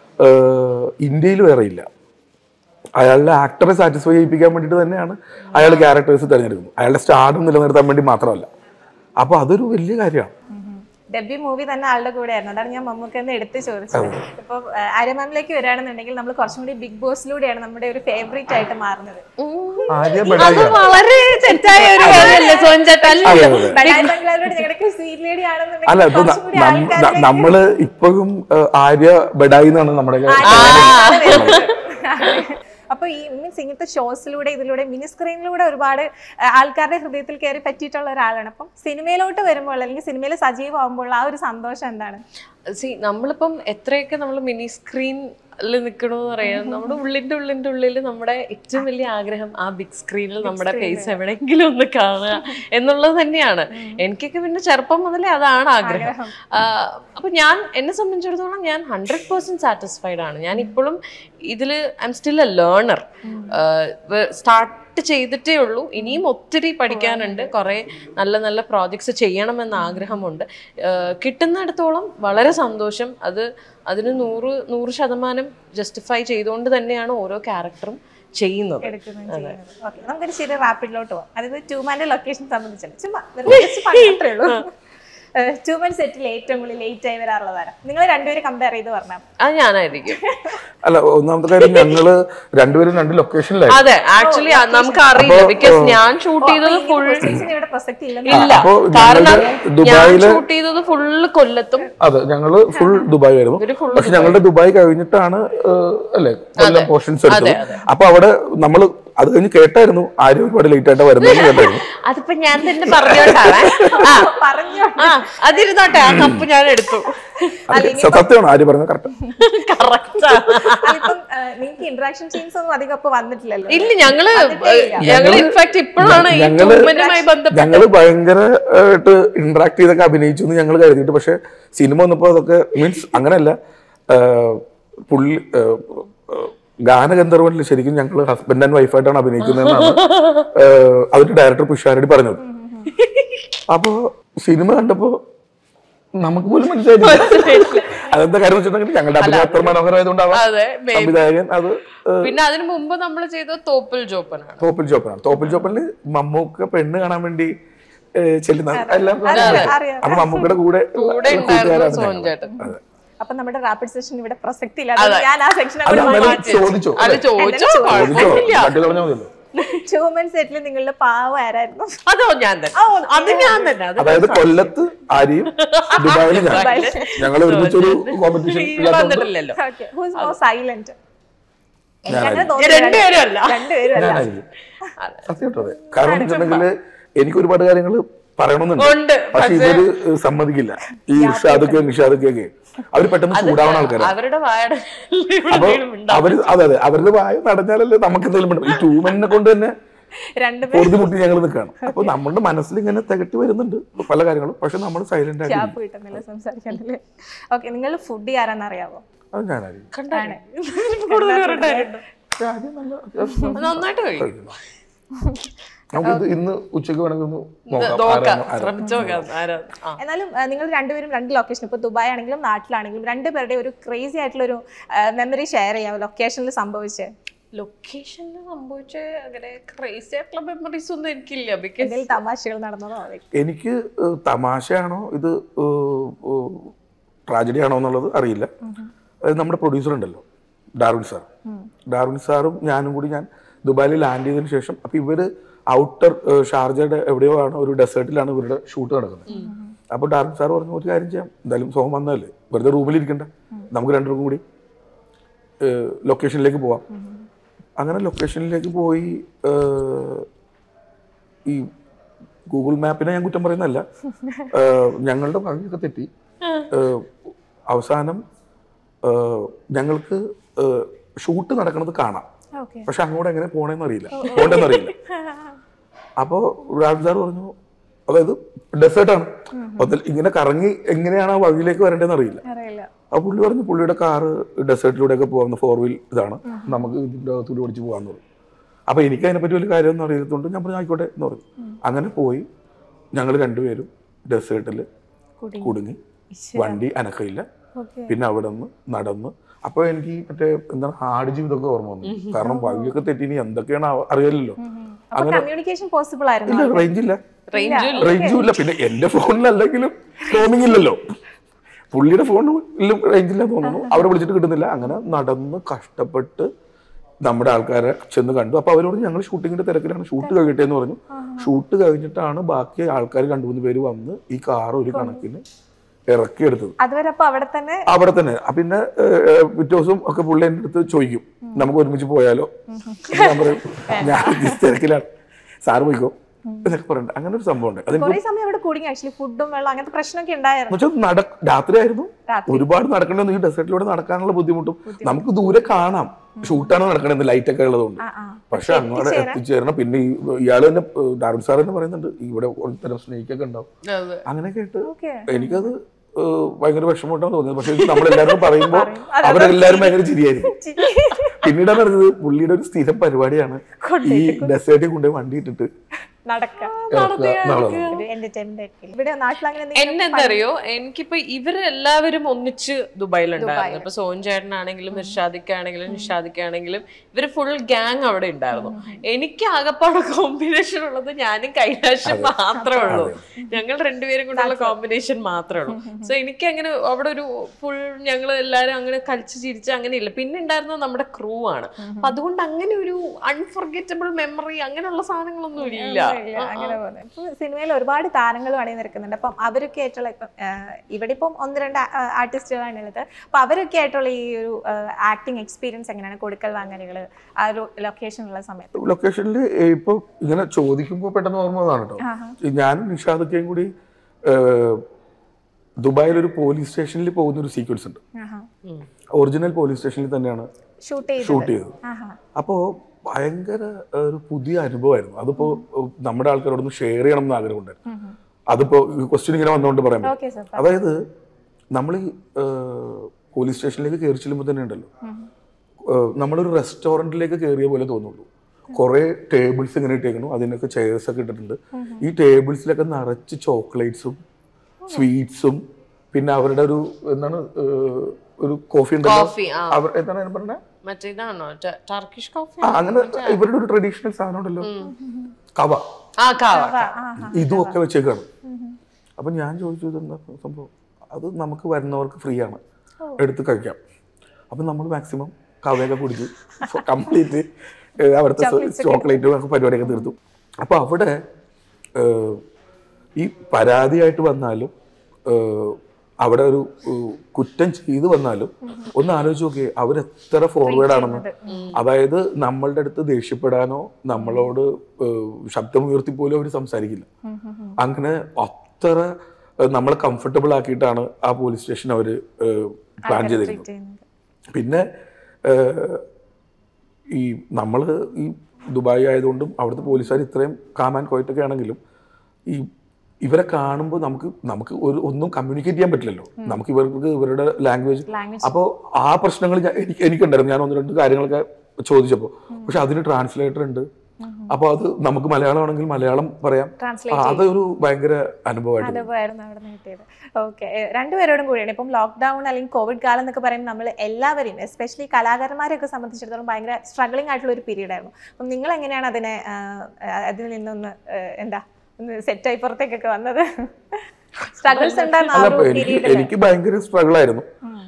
ഇന്ത്യയിൽ വേറെ ഇല്ല അയാളുടെ ആക്ടറെ സാറ്റിസ്ഫൈ ചെയ്യിപ്പിക്കാൻ വേണ്ടിയിട്ട് തന്നെയാണ് അയാൾ ക്യാരക്ടേഴ്സ് തിരഞ്ഞെടുക്കുന്നത് അയാളുടെ സ്റ്റാർഡും നിലനിർത്താൻ വേണ്ടി മാത്രമല്ല അപ്പോൾ അതൊരു വലിയ കാര്യമാണ് ഡെബ്യൂ മൂവി തന്നെ ആളുടെ കൂടെ ആയിരുന്നു അതാണ് ഞാൻ മമ്മൂക്കെന്ന് എടുത്ത് ചോദിച്ചത് ഇപ്പൊ ആര്യമാമിലേക്ക് വരികയാണെന്നുണ്ടെങ്കിൽ നമ്മൾ കുറച്ചും കൂടി ബിഗ് ബോസിലൂടെയാണ് നമ്മുടെ ഒരു ഫേവറേറ്റ് ആയിട്ട് മാറുന്നത് ആര്യ അത് ബഡായി വളരെ തെറ്റായ ഒരു കാര്യമല്ലേ സോഞ്ചേട്ട അതെ അതെ ബഡായി ബംഗ്ലാവിലൂടെ ഞങ്ങളുടെ സ്വീറ്റ് ലേഡി അല്ല ആണെന്നുണ്ടെങ്കിൽ ഇപ്പൊ ന- കുറച്ചും കൂടി നം- ന- ആൾക്കാരിലേക്ക് നമ്മള് ഇപ്പോഴും ഏഹ്, ആര്യ ബഡായി എന്നാണ് നമ്മുടെ ആൾക്കാരാണ് വരുന്നത്. അപ്പൊ ഈ മീൻസ് ഇങ്ങനത്തെ ഷോസിലൂടെ ഇതിലൂടെ മിനി സ്ക്രീനിലൂടെ ഒരുപാട് ആ, ആൾക്കാരുടെ ഹൃദയത്തിൽ കയറി പറ്റിയിട്ടുള്ള ഒരാളാണ് അപ്പം സിനിമയിലോട്ട് വരുമ്പോൾ അല്ലെങ്കിൽ സിനിമയിൽ സജീവമാകുമ്പോൾ ആ ഒരു സന്തോഷം എന്താണ് സി നമ്മളിപ്പം എത്രയൊക്കെ നമ്മൾ മിനി സ്ക്രീനിൽ നിൽക്കണമെന്ന് പറയാം നമ്മുടെ ഉള്ളിന്റെ ഉള്ളിന്റെ ഉള്ളിൽ നമ്മുടെ ഏറ്റവും വലിയ ആഗ്രഹം ആ ബിഗ് സ്ക്രീനിൽ നമ്മുടെ ഫേസ് എവിടെയെങ്കിലും ഒന്ന് കാണുക എന്നുള്ളത് തന്നെയാണ് എനിക്കൊക്കെ പിന്നെ ചെറുപ്പം മുതലേ അതാണ് ആഗ്രഹം ആ, അപ്പൊ ഞാൻ എന്നെ സംബന്ധിച്ചിടത്തോളം ഞാൻ ഹൺഡ്രഡ് പേഴ്സെന്റ് സാറ്റിസ്ഫൈഡ് ആണ് ഞാൻ ഇപ്പോഴും ഇതിൽ I'm still a learner start ചെയ്തിട്ടേ ഉള്ളൂ ഇനിയും ഒത്തിരി പഠിക്കാനുണ്ട് കുറേ നല്ല നല്ല പ്രോജക്ട്സ് ചെയ്യണമെന്ന് ആഗ്രഹമുണ്ട് ആഹ് കിട്ടുന്നിടത്തോളം വളരെ സന്തോഷം അത് അതിന് നൂറ് നൂറ് ശതമാനം ജസ്റ്റിഫൈ ചെയ്തുകൊണ്ട് തന്നെയാണ് ഓരോ ക്യാരക്ടറും ചെയ്യുന്നത് എടുക്കുകയും ചെയ്യുന്നത് ഓക്കെ നമുക്കൊരു ചെറിയ റാപ്പിഡിലോട്ട് പോകാം അതായത് ട്യൂമാന്റെ ലൊക്കേഷൻ സംബന്ധിച്ചല്ല ചുമ്മാ വെറുതെ just പറഞ്ഞത്രേ ഉള്ളൂ ട്യൂബൻ സെറ്റിൽ ഏറ്റവും കൂടുതൽ ലേറ്റ് ആയി വരാറുള്ളതാണ് നിങ്ങൾ രണ്ടുപേരും കമ്പയർ ചെയ്ത് പറഞ്ഞാൽ അത് ഞാനായിരിക്കും അല്ല ഒന്നാമത്തെ കാര്യം ഞങ്ങള് രണ്ടുപേരും രണ്ട് ലൊക്കേഷനിലായി അതെ ആക്ച്വലി നമുക്ക് അറിയില്ല ബിക്കോസ് ഞാൻ ഷൂട്ട് ചെയ്തത് ഫുൾ ഇവിടെ പ്രസക്തി ഇല്ലെന്ന് ഇല്ല അപ്പോ കാരണം ഞങ്ങളുടെ ഞാൻ ദുബായില് ഷൂട്ട് ചെയ്തത് ഫുള്ള് കൊല്ലത്തും അതെ ഞങ്ങള് ഫുൾ ദുബായ് ആയിരുന്നു ഇവര് full പക്ഷെ ഞങ്ങളുടെ ദുബായ് കഴിഞ്ഞിട്ടാണ് ഏഹ്, അല്ലേ കൊല്ലം പോർഷൻസ് എടുത്തത് അപ്പൊ അവിടെ നമ്മള് അത് കഴിഞ്ഞ് കേട്ടായിരുന്നു ആരും ഒരുപാട് ലേറ്റ് ആയിട്ട് വരുന്നതെന്ന് കേട്ടായിരുന്നു അതിപ്പോ ഞാൻ തന്നെ പറഞ്ഞോണ്ടാണ് ആ പറഞ്ഞു ആ അതിരുന്നോട്ടെ ആ കപ്പ് ഞാൻ എടുത്തു അത് സത്യമാണ് ആര് പറഞ്ഞത് കറക്റ്റ് കറക്റ്റാ അതിപ്പം നിങ്ങൾക്ക് ഇന്ററാക്ഷൻ സീൻസ് ഒന്നും അധികം ഇപ്പൊ വന്നിട്ടില്ലല്ലോ ഇല്ല ഞങ്ങള് വന്നിട്ടേ ഞങ്ങള് ഇൻഫാക്ട് ഇപ്പോഴാണ് ഈ ഞങ്ങള് ടൂർണമെന്റുമായി ബന്ധപ്പെട്ട് ഞങ്ങള് ഭയങ്കരമായിട്ട് ഇന്ററാക്ട് ചെയ്തൊക്കെ അഭിനയിച്ചു എന്ന് ഞങ്ങൾ കരുതിയിട്ട് പക്ഷെ സിനിമ വന്നപ്പോ അതൊക്കെ മീൻസ് അങ്ങനെയല്ല ഏഹ്, പുള്ളി ഏഹ്, ഏഹ്, ഗാനഗന്ധർവനിൽ ശരിക്കും ഞങ്ങൾ ഹസ്ബൻഡ് ആൻഡ് വൈഫായിട്ടാണ് അഭിനയിക്കുന്നതെന്നാണ് ഏഹ്, അവരുടെ ഡയറക്ടർ പുഷാരടി പറഞ്ഞത് അപ്പോ സിനിമ കണ്ടപ്പോ നമുക്ക് പോലും മനസ്സിലായില്ല അതെന്താ കാര്യം വെച്ചിട്ടുണ്ടെങ്കിൽ ഞങ്ങളുടെ അഭിനയം അത്ര മനോഹരമായതുകൊണ്ടാവാം അതെ maybe. സംവിധായകൻ അത് ഏഹ്, പിന്നെ അതിനു മുമ്പ് നമ്മൾ ചെയ്തത് തോപ്പിൽ ജോപ്പനാണ് തോപ്പിൽ ചോപ്പനാണ് തോപ്പിൽ ചോപ്പനിൽ മമ്മൂക്ക പെണ്ണ് കാണാൻ വേണ്ടി ഏഹ്, ചെല്ലുന്ന എല്ലാം അറിയാം. അപ്പൊ മമ്മൂക്കയുടെ കൂടെ ഉള്ള കൂടെ ഉണ്ടായിരുന്നു കൂട്ടുകാരാണ് സോൻ ഞങ്ങൾ. ചേട്ടൻ അതെ. അപ്പൊ നമ്മുടെ റാപ്പിഡ് സെഷൻ ഇവിടെ പ്രസക്തി ഇല്ല അതുകൊണ്ട് ഞാൻ ആ സെക്ഷൻ അല്ല എന്നാലും ചോദിച്ചോ അത് ചോദിച്ചോ ചോദിച്ചോ കുഴപ്പമില്ല തട്ടി കളഞ്ഞാൽ മതിയല്ലോ ട്യൂബൻ സെറ്റിൽ നിങ്ങളുടെ പാവ ആരായിരുന്നു അതോ ഞാൻ തന്നെ അത് ഞാൻ തന്നെ അത് അതായത് കൊല്ലത്ത് ആര്യയും ദുബായിൽ ഞാൻ ഞങ്ങൾ ഒരുമിച്ചൊരു കോമ്പറ്റീഷൻ ഇല്ലാത്തതുകൊണ്ട് വന്നിട്ടില്ലല്ലോ ഹൂസ് മോർ സൈലന്റ് ഞാനായിരിക്കും. രണ്ടുപേരും അല്ല രണ്ടുപേരും അല്ല ഞാനായിരിക്കും സത്യം കേട്ടോ അതെ കാരണം വെച്ചിട്ടുണ്ടെങ്കിൽ എനിക്ക് ഒരുപാട് കാര്യങ്ങൾ ഉണ്ട്. പറയണമെന്നുണ്ട് പക്ഷെ ഇവര് സമ്മതിക്കില്ല ഈ ഇർഷാദൊക്കെ നിഷാദൊക്കെ അവര് പെട്ടെന്ന് ചൂടാവണ ആൾക്കാരാണ് അവരുടെ വായുടെ അപ്പൊ എവിടെയെങ്കിലും ഉണ്ടാവും. അവര് അതെ അതെ അവരുടെ വായ നടഞ്ഞാലല്ലേ നമുക്ക് എന്തെങ്കിലും പറ്റും ഈ ട്യൂമനെ കൊണ്ട് തന്നെ രണ്ടുപേരും പൊറുതി ഞങ്ങൾ നിൽക്കുകയാണ് അപ്പൊ നമ്മുടെ മനസ്സിൽ ഇങ്ങനെ തികട്ടി വരുന്നുണ്ട് പല കാര്യങ്ങളും പക്ഷെ നമ്മൾ സൈലന്റ് ആയിട്ട് ഗ്യാപ്പ് കിട്ടുന്നില്ല സംസാരിക്കാനല്ലേ ഓക്കെ നിങ്ങൾ ഫുഡ് ആരാന്ന് അറിയാവോ അത് ഞാനായിരിക്കും കണ്ടാണ്. കൂടുതൽ പറയണ്ടായിരുന്നു. ആദ്യം നല്ല അത്യാവശ്യം നന്നായിട്ട് കഴിയും കഴിക്കുന്നു. നമുക്കിത് ഇന്ന് ഉച്ചയ്ക്ക് വേണമെങ്കിൽ ഒന്ന് നോക്കാം നോക്കാം ആരാണ് ആരാ. ശ്രമിച്ചു നോക്കാം ആരാ ആ എന്നാലും ആ, നിങ്ങൾ രണ്ടുപേരും രണ്ട് ലൊക്കേഷൻ ഇപ്പോൾ ദുബായ് ആണെങ്കിലും നാട്ടിലാണെങ്കിലും രണ്ടുപേരുടെ ഒരു ക്രേസി ആയിട്ടുള്ള ഒരു മെമ്മറി ഷെയർ ചെയ്യാം ലൊക്കേഷനിൽ സംഭവിച്ച് ലൊക്കേഷനിൽ സംഭവിച്ച അങ്ങനെ ക്രേസി ആയിട്ടുള്ള മെമ്മറീസ് ഒന്നും എനിക്കില്ല ബിക്കോസ് എന്തെങ്കിലും തമാശകൾ നടന്നതോ എനിക്ക് ഏഹ്, തമാശയാണോ ഇത് ട്രാജഡി ആണോ എന്നുള്ളത് അറിയില്ല അതായത് നമ്മുടെ പ്രൊഡ്യൂസർ ഉണ്ടല്ലോ ഡാർവിൻ സാർ ഡാർവിൻ സാറും ഞാനും കൂടി ഞാൻ ദുബായിൽ ലാൻഡ് ചെയ്തതിന് ശേഷം അപ്പൊ ഇവര് ഔട്ടർ ഷാർജയുടെ എവിടെയോ ആണ് ഒരു ഡെസേർട്ടിലാണ് ഇവരുടെ ഷൂട്ട് നടക്കുന്നത് അപ്പൊ ഡാർവിൻ സാർ പറഞ്ഞു ഒരു കാര്യം ചെയ്യാം എന്തായാലും സോഹം വന്നതല്ലേ വെറുതെ റൂമിൽ ഇരിക്കണ്ട നമുക്ക് രണ്ടുപേർക്കും കൂടി ലൊക്കേഷനിലേക്ക് പോവാം അങ്ങനെ ലൊക്കേഷനിലേക്ക് പോയി ഏഹ്, ഈ ഗൂഗിൾ മാപ്പിനെ ഞാൻ കുറ്റം പറയുന്നതല്ല ഏഹ്, ഞങ്ങളുടെ വഴിയൊക്കെ തെറ്റി ഏഹ്, അവസാനം ഏഹ്, ഞങ്ങൾക്ക് ഷൂട്ട് നടക്കുന്നത് കാണാം ഓക്കെ പക്ഷെ അങ്ങോട്ട് എങ്ങനെ പോണേന്ന് അറിയില്ല പോണ്ടെന്ന് അറിയില്ല അപ്പോ രാജ് സാർ പറഞ്ഞു അതായത് ഡെസേർട്ടാണ് അതിൽ ഇങ്ങനെ കറങ്ങി എങ്ങനെയാണ് ആ വഴിയിലേക്ക് വരേണ്ടതെന്ന് അറിയില്ല അറിയില്ല ആ പുള്ളി പറഞ്ഞു പുള്ളിയുടെ കാറ് ഡെസേർട്ടിലൂടെ ഒക്കെ പോകുന്ന ഫോർ വീൽ ഇതാണ് നമുക്ക് ഇതിന്റെ അകത്തൂടെ ഓടിച്ച് പോകാന്ന് പറഞ്ഞു അപ്പൊ എനിക്ക് അതിനെപ്പറ്റി വലിയ കാര്യമൊന്നും അറിയാത്തതുകൊണ്ട് ഞാൻ പറഞ്ഞു ആയിക്കോട്ടെ എന്ന് പറഞ്ഞു അങ്ങനെ പോയി ഞങ്ങൾ രണ്ടുപേരും ഡെസേർട്ടിൽ കുടുങ്ങി. കുടുങ്ങി വണ്ടി അനക്കയില്ല ഓക്കെ പിന്നെ അവിടെ നിന്ന് നടന്ന് അപ്പൊ എനിക്ക് മറ്റേ എന്താണ് ഹാർഡ് ജീവിതമൊക്കെ ഓർമ്മ വന്നു കാരണം വഴിയൊക്കെ തെറ്റി ഇനി എന്തൊക്കെയാണ് അവ- അറിയില്ലല്ലോ അപ്പൊ കമ്മ്യൂണിക്കേഷൻ പോസിബിൾ ആയിരുന്നു ഇല്ല റേഞ്ച് ഇല്ല റേഞ്ച് റേഞ്ചും ഇല്ല പിന്നെ എന്റെ ഫോണിലല്ലെങ്കിലും റോമിംഗ് ഇല്ലല്ലോ പുള്ളിയുടെ ഫോണിലും റേഞ്ച് ഇല്ല തോന്നുന്നു അവിടെ വിളിച്ചിട്ട് കിട്ടുന്നില്ല അങ്ങനെ നടന്ന് കഷ്ടപ്പെട്ട് നമ്മുടെ ആൾക്കാരെ ചെന്ന് കണ്ടു അപ്പൊ അവരോട് ഞങ്ങൾ ഷൂട്ടിങ്ങിന്റെ തിരക്കിലാണ് ഷൂട്ട് കഴിയട്ടെ എന്ന് പറഞ്ഞു ഷൂട്ട് കഴിഞ്ഞിട്ടാണ് ബാക്കി ആൾക്കാർ രണ്ടു മൂന്ന് പേര് വന്ന് ഈ കാർ ഒരു കണക്കിന് ഇറക്കിയെടുത്തത് അതുവരെ അപ്പൊ അവിടെ തന്നെ അവിടെ തന്നെ ആ പിന്നെ ഏഹ്, ഏഹ്, പിറ്റേ ദിവസം ഒക്കെ പുള്ളി എൻ്റെ അടുത്ത് ചോദിക്കും നമുക്ക് ഒരുമിച്ച് പോയാലോ ഞാൻ പറയും ഞാൻ ഈ തിരക്കിലാണ് സാറ് പോയിക്കോ എന്നൊക്കെ പറയണ്ട അങ്ങനെ ഒരു സംഭവം ഉണ്ട് അതെനിക്ക് കുറെ സമയം അവിടെ കുടുങ്ങി ആക്ച്വലി ഫുഡും വെള്ളം അങ്ങനത്തെ പ്രശ്നമൊക്കെ ഉണ്ടായിരുന്നു എന്നുവെച്ചാൽ നട രാത്രിയായിരുന്നു രാത്രി. ഒരുപാട് നടക്കണമെന്ന് ഈ ഡെസേർട്ടിലൂടെ നടക്കാനുള്ള ബുദ്ധിമുട്ടും നമുക്ക് ദൂരെ കാണാം ഷൂട്ടാണ് നടക്കണമെന്ന് ലൈറ്റ് ഒക്കെ ഉള്ളതുകൊണ്ട് ആ ആ പക്ഷെ അങ്ങോട്ട് എത്തിച്ചേരണം പിന്നെ ഈ ഇയാൾ തന്നെ ഡാർവിൻ സാർ തന്നെ പറയുന്നുണ്ട് ഇവിടെ ഒരുതരം സ്നേഹിക്കൊക്കെ ഉണ്ടാവും അതെ അങ്ങനെ കേട്ട് ഓക്കെ എനിക്കത് ഏഹ്, ഭയങ്കര വിഷമമുണ്ടാവും തോന്നിയത് പക്ഷെ ഇത് നമ്മളെല്ലാവരും പറയുമ്പോൾ അവരെല്ലാവരും ഭയങ്കര ചിരിയായിരിക്കും പിന്നീടാണ് അറിഞ്ഞത് പുള്ളിയുടെ ഒരു സ്ഥിരം പരിപാടിയാണ് ഈ ഡെസേർട്ടിൽ കൊണ്ടുപോയി വണ്ടി ഇട്ടിട്ട് നടക്കുക നാളെ ഒരു എന്റർടൈൻമെന്റ് ആയിരിക്കും ഇവിടെ നാട്ടിൽ അങ്ങനെ എന്തെങ്കിലും എന്നെന്തറിയോ എനിക്കിപ്പോ ഇവരെല്ലാവരും ഒന്നിച്ച് ദുബായിലുണ്ടായിരുന്നു ഇപ്പൊ സോൻ ചേട്ടനാണെങ്കിലും ഇർഷാദിക്കാണെങ്കിലും നിഷാദിക്കാണെങ്കിലും ഇവര് ഫുൾ ഗ്യാങ് അവിടെ ഉണ്ടായിരുന്നു എനിക്ക് ആകപ്പാടെ കോമ്പിനേഷൻ ഉള്ളത് ഞാനും കൈലാഷും മാത്രമേ ഉള്ളൂ ഞങ്ങൾ രണ്ടുപേരും കൂടെയുള്ള കോമ്പിനേഷൻ മാത്രമേ ഉള്ളൂ സോ എനിക്ക് അങ്ങനെ അവിടെ ഒരു ഫുൾ ഞങ്ങൾ എല്ലാരും അങ്ങനെ കളിച്ച് ചിരിച്ച് അങ്ങനെ ഇല്ല പിന്നെ ഉണ്ടായിരുന്നത് നമ്മുടെ ക്രൂ ആണ് അപ്പൊ അതുകൊണ്ട് അങ്ങനെ ഒരു അൺഫർഗറ്റബിൾ മെമ്മറി അങ്ങനെയുള്ള സാധനങ്ങളൊന്നും ഇല്ല ഇല്ല, അങ്ങനെ പോകുന്നത് ഇപ്പൊ സിനിമയിൽ ഒരുപാട് താരങ്ങൾ അണിയിൽ നിൽക്കുന്നുണ്ട് അപ്പം അവരൊക്കെ ആയിട്ടുള്ള ഇപ്പം ആഹ് ഇവിടെ ഇപ്പം ഒന്ന് രണ്ട് ആർട്ടിസ്റ്റുകളാണ് ഉള്ളത് അപ്പൊ അവരൊക്കെ ആയിട്ടുള്ള ഈ ഒരു ആക്ടിങ് എക്സ്പീരിയൻസ് എങ്ങനെയാണ് കൊടുക്കൽ വാങ്ങലുകൾ ആ ഒരു ലൊക്കേഷനുള്ള സമയത്ത് ലൊക്കേഷനിൽ ഇപ്പോൾ ഇങ്ങനെ ചോദിക്കുമ്പോൾ പെട്ടെന്ന് ഓർമ്മ വന്നതാണ് കേട്ടോ ഞാനും നിഷാദൊക്കെയും കൂടി ഏഹ്, ദുബായിൽ ഒരു പോലീസ് സ്റ്റേഷനിൽ പോകുന്ന ഒരു സീക്വൻസ് ഉണ്ട് ഒറിജിനൽ പോലീസ് സ്റ്റേഷനിൽ തന്നെയാണ് ഷൂട്ട് ചെയ്ത് ഷൂട്ട് ചെയ്തത് ആഹാ അപ്പോൾ ഭയങ്കര ഏഹ്, ഒരു പുതിയ അനുഭവമായിരുന്നു അതിപ്പോ ഏഹ്, നമ്മുടെ ആൾക്കാരോടൊന്ന് ഷെയർ ചെയ്യണം എന്ന് ആഗ്രഹമുണ്ടായിരുന്നു അതിപ്പോ ക്വസ്റ്റ്യൻ ഇങ്ങനെ വന്നുകൊണ്ട് പറയാൻ പറ്റും ഓക്കെ സർ അതായത് നമ്മൾ ഈ ഏഹ്, പോലീസ് സ്റ്റേഷനിലേക്ക് കയറി ചെല്ലുമ്പോൾ തന്നെ ഉണ്ടല്ലോ ഏഹ്, നമ്മളൊരു റെസ്റ്റോറൻറ്റിലേക്ക് കയറിയ പോലെ തോന്നുള്ളൂ കുറേ ടേബിൾസ് ഇങ്ങനെ ഇട്ടേക്കുന്നു അതിനൊക്കെ ചെയർസ് ഒക്കെ ഇട്ടിട്ടുണ്ട് ഈ ടേബിൾസിലൊക്കെ നിറച്ച് ചോക്ലേറ്റ്സും സ്വീറ്റ്സും പിന്നെ അവരുടെ ഒരു എന്താണ് ഏഹ്, ഒരു കോഫി ഉണ്ടല്ലോ കോഫി ആ അവർ എന്താണ് അതിന് പറഞ്ഞത് മറ്റേ ഇതാണോ ടർക്കിഷ് കോഫി ആ അങ്ങനെ ഇവരുടെ ഒരു ട്രഡീഷണൽ സാധനം ഉണ്ടല്ലോ കവ ആ കാവ ഇതും ഒക്കെ വെച്ചേക്കാണ് അപ്പൊ ഞാൻ ചോദിച്ചു ഇതെന്താ സംഭവം അത് നമുക്ക് വരുന്നവർക്ക് ഫ്രീ ആണ് എടുത്ത് കഴിക്കാം അപ്പൊ നമ്മൾ മാക്സിമം കവയൊക്കെ കുടിച്ച് കംപ്ലീറ്റ് അവിടുത്തെ ചോക്ലേറ്റും ഒക്കെ പരിപാടിയൊക്കെ തീർത്തു അപ്പൊ അവിടെ ഏഹ്, ഈ പരാതിയായിട്ട് വന്നാലും ഏഹ്, അവിടെ ഒരു ഏഹ്, കുറ്റം ചെയ്തു വന്നാലും ഒന്ന് ആലോചിച്ച് നോക്കിയേ അവരെത്ര ഫോർവേഡ് ആണെന്ന് അതായത് നമ്മളുടെ അടുത്ത് ദേഷ്യപ്പെടാനോ നമ്മളോട് ഏഹ്, ശബ്ദം ഉയർത്തി പോലും അവർ സംസാരിക്കില്ല അങ്ങനെ അത്ര ഏഹ്, നമ്മളെ കംഫർട്ടബിൾ ആക്കിയിട്ടാണ് ആ പോലീസ് സ്റ്റേഷൻ അവർ പ്ലാൻ ചെയ്തിരുന്നത് ചെയ്യുന്നത് പിന്നെ ഏഹ്, ഈ നമ്മൾ ഈ ദുബായ് ആയതുകൊണ്ടും അവിടുത്തെ പോലീസുകാർ ഇത്രയും കാം ആൻഡ് ക്വയറ്റ് ആണെങ്കിലും ഈ ഇവരെ കാണുമ്പോൾ നമുക്ക് നമുക്ക് ഒരു ഒന്നും കമ്മ്യൂണിക്കേറ്റ് ചെയ്യാൻ പറ്റില്ലല്ലോ നമുക്ക് ഇവർക്ക് ഇവരുടെ ലാംഗ്വേജ് ലാംഗ്വേജ് അപ്പോൾ ആ പ്രശ്നങ്ങൾ ഞാൻ എനിക്ക് എനിക്കുണ്ടായിരുന്നു ഞാൻ ഒന്ന് രണ്ട് കാര്യങ്ങളൊക്കെ ചോദിച്ചപ്പോൾ പക്ഷെ അതിന് ട്രാൻസ്ലേറ്റർ ഉണ്ട് അപ്പോൾ അത് നമുക്ക് മലയാളമാണെങ്കിൽ മലയാളം പറയാം ആ, ട്രാൻസ്ലേറ്റ് അതൊരു ഭയങ്കര അനുഭവമായിട്ട് അനുഭവമായിരുന്നു അവിടെ നിന്ന് കിട്ടിയത് ഓക്കെ രണ്ടുപേരോടും കൂടിയാണ് ഇപ്പം ലോക്ക്ഡൌൺ അല്ലെങ്കിൽ കോവിഡ് കാലം എന്നൊക്കെ പറയുമ്പോൾ നമ്മൾ എല്ലാവരെയും എസ്പെഷ്യലി കലാകാരന്മാരെയൊക്കെ സംബന്ധിച്ചിടത്തോളം ഭയങ്കര സ്ട്രഗ്ലിംഗ് ആയിട്ടുള്ള ഒരു പീരീഡ് ആയിരുന്നു അപ്പം നിങ്ങൾ എങ്ങനെയാണ് അതിനെ ആ, അതിൽ നിന്നൊന്ന് ആ, എന്താ ഒന്ന് സെറ്റായി പുറത്തേക്കൊക്കെ വന്നത് സ്ട്രഗിൾസ് ഉണ്ടായിരുന്ന ആ അല്ല ഒരു അപ്പൊ എനിക്ക് പീരീഡിൽ എനിക്ക് ഭയങ്കര സ്ട്രഗിൾ ആയിരുന്നു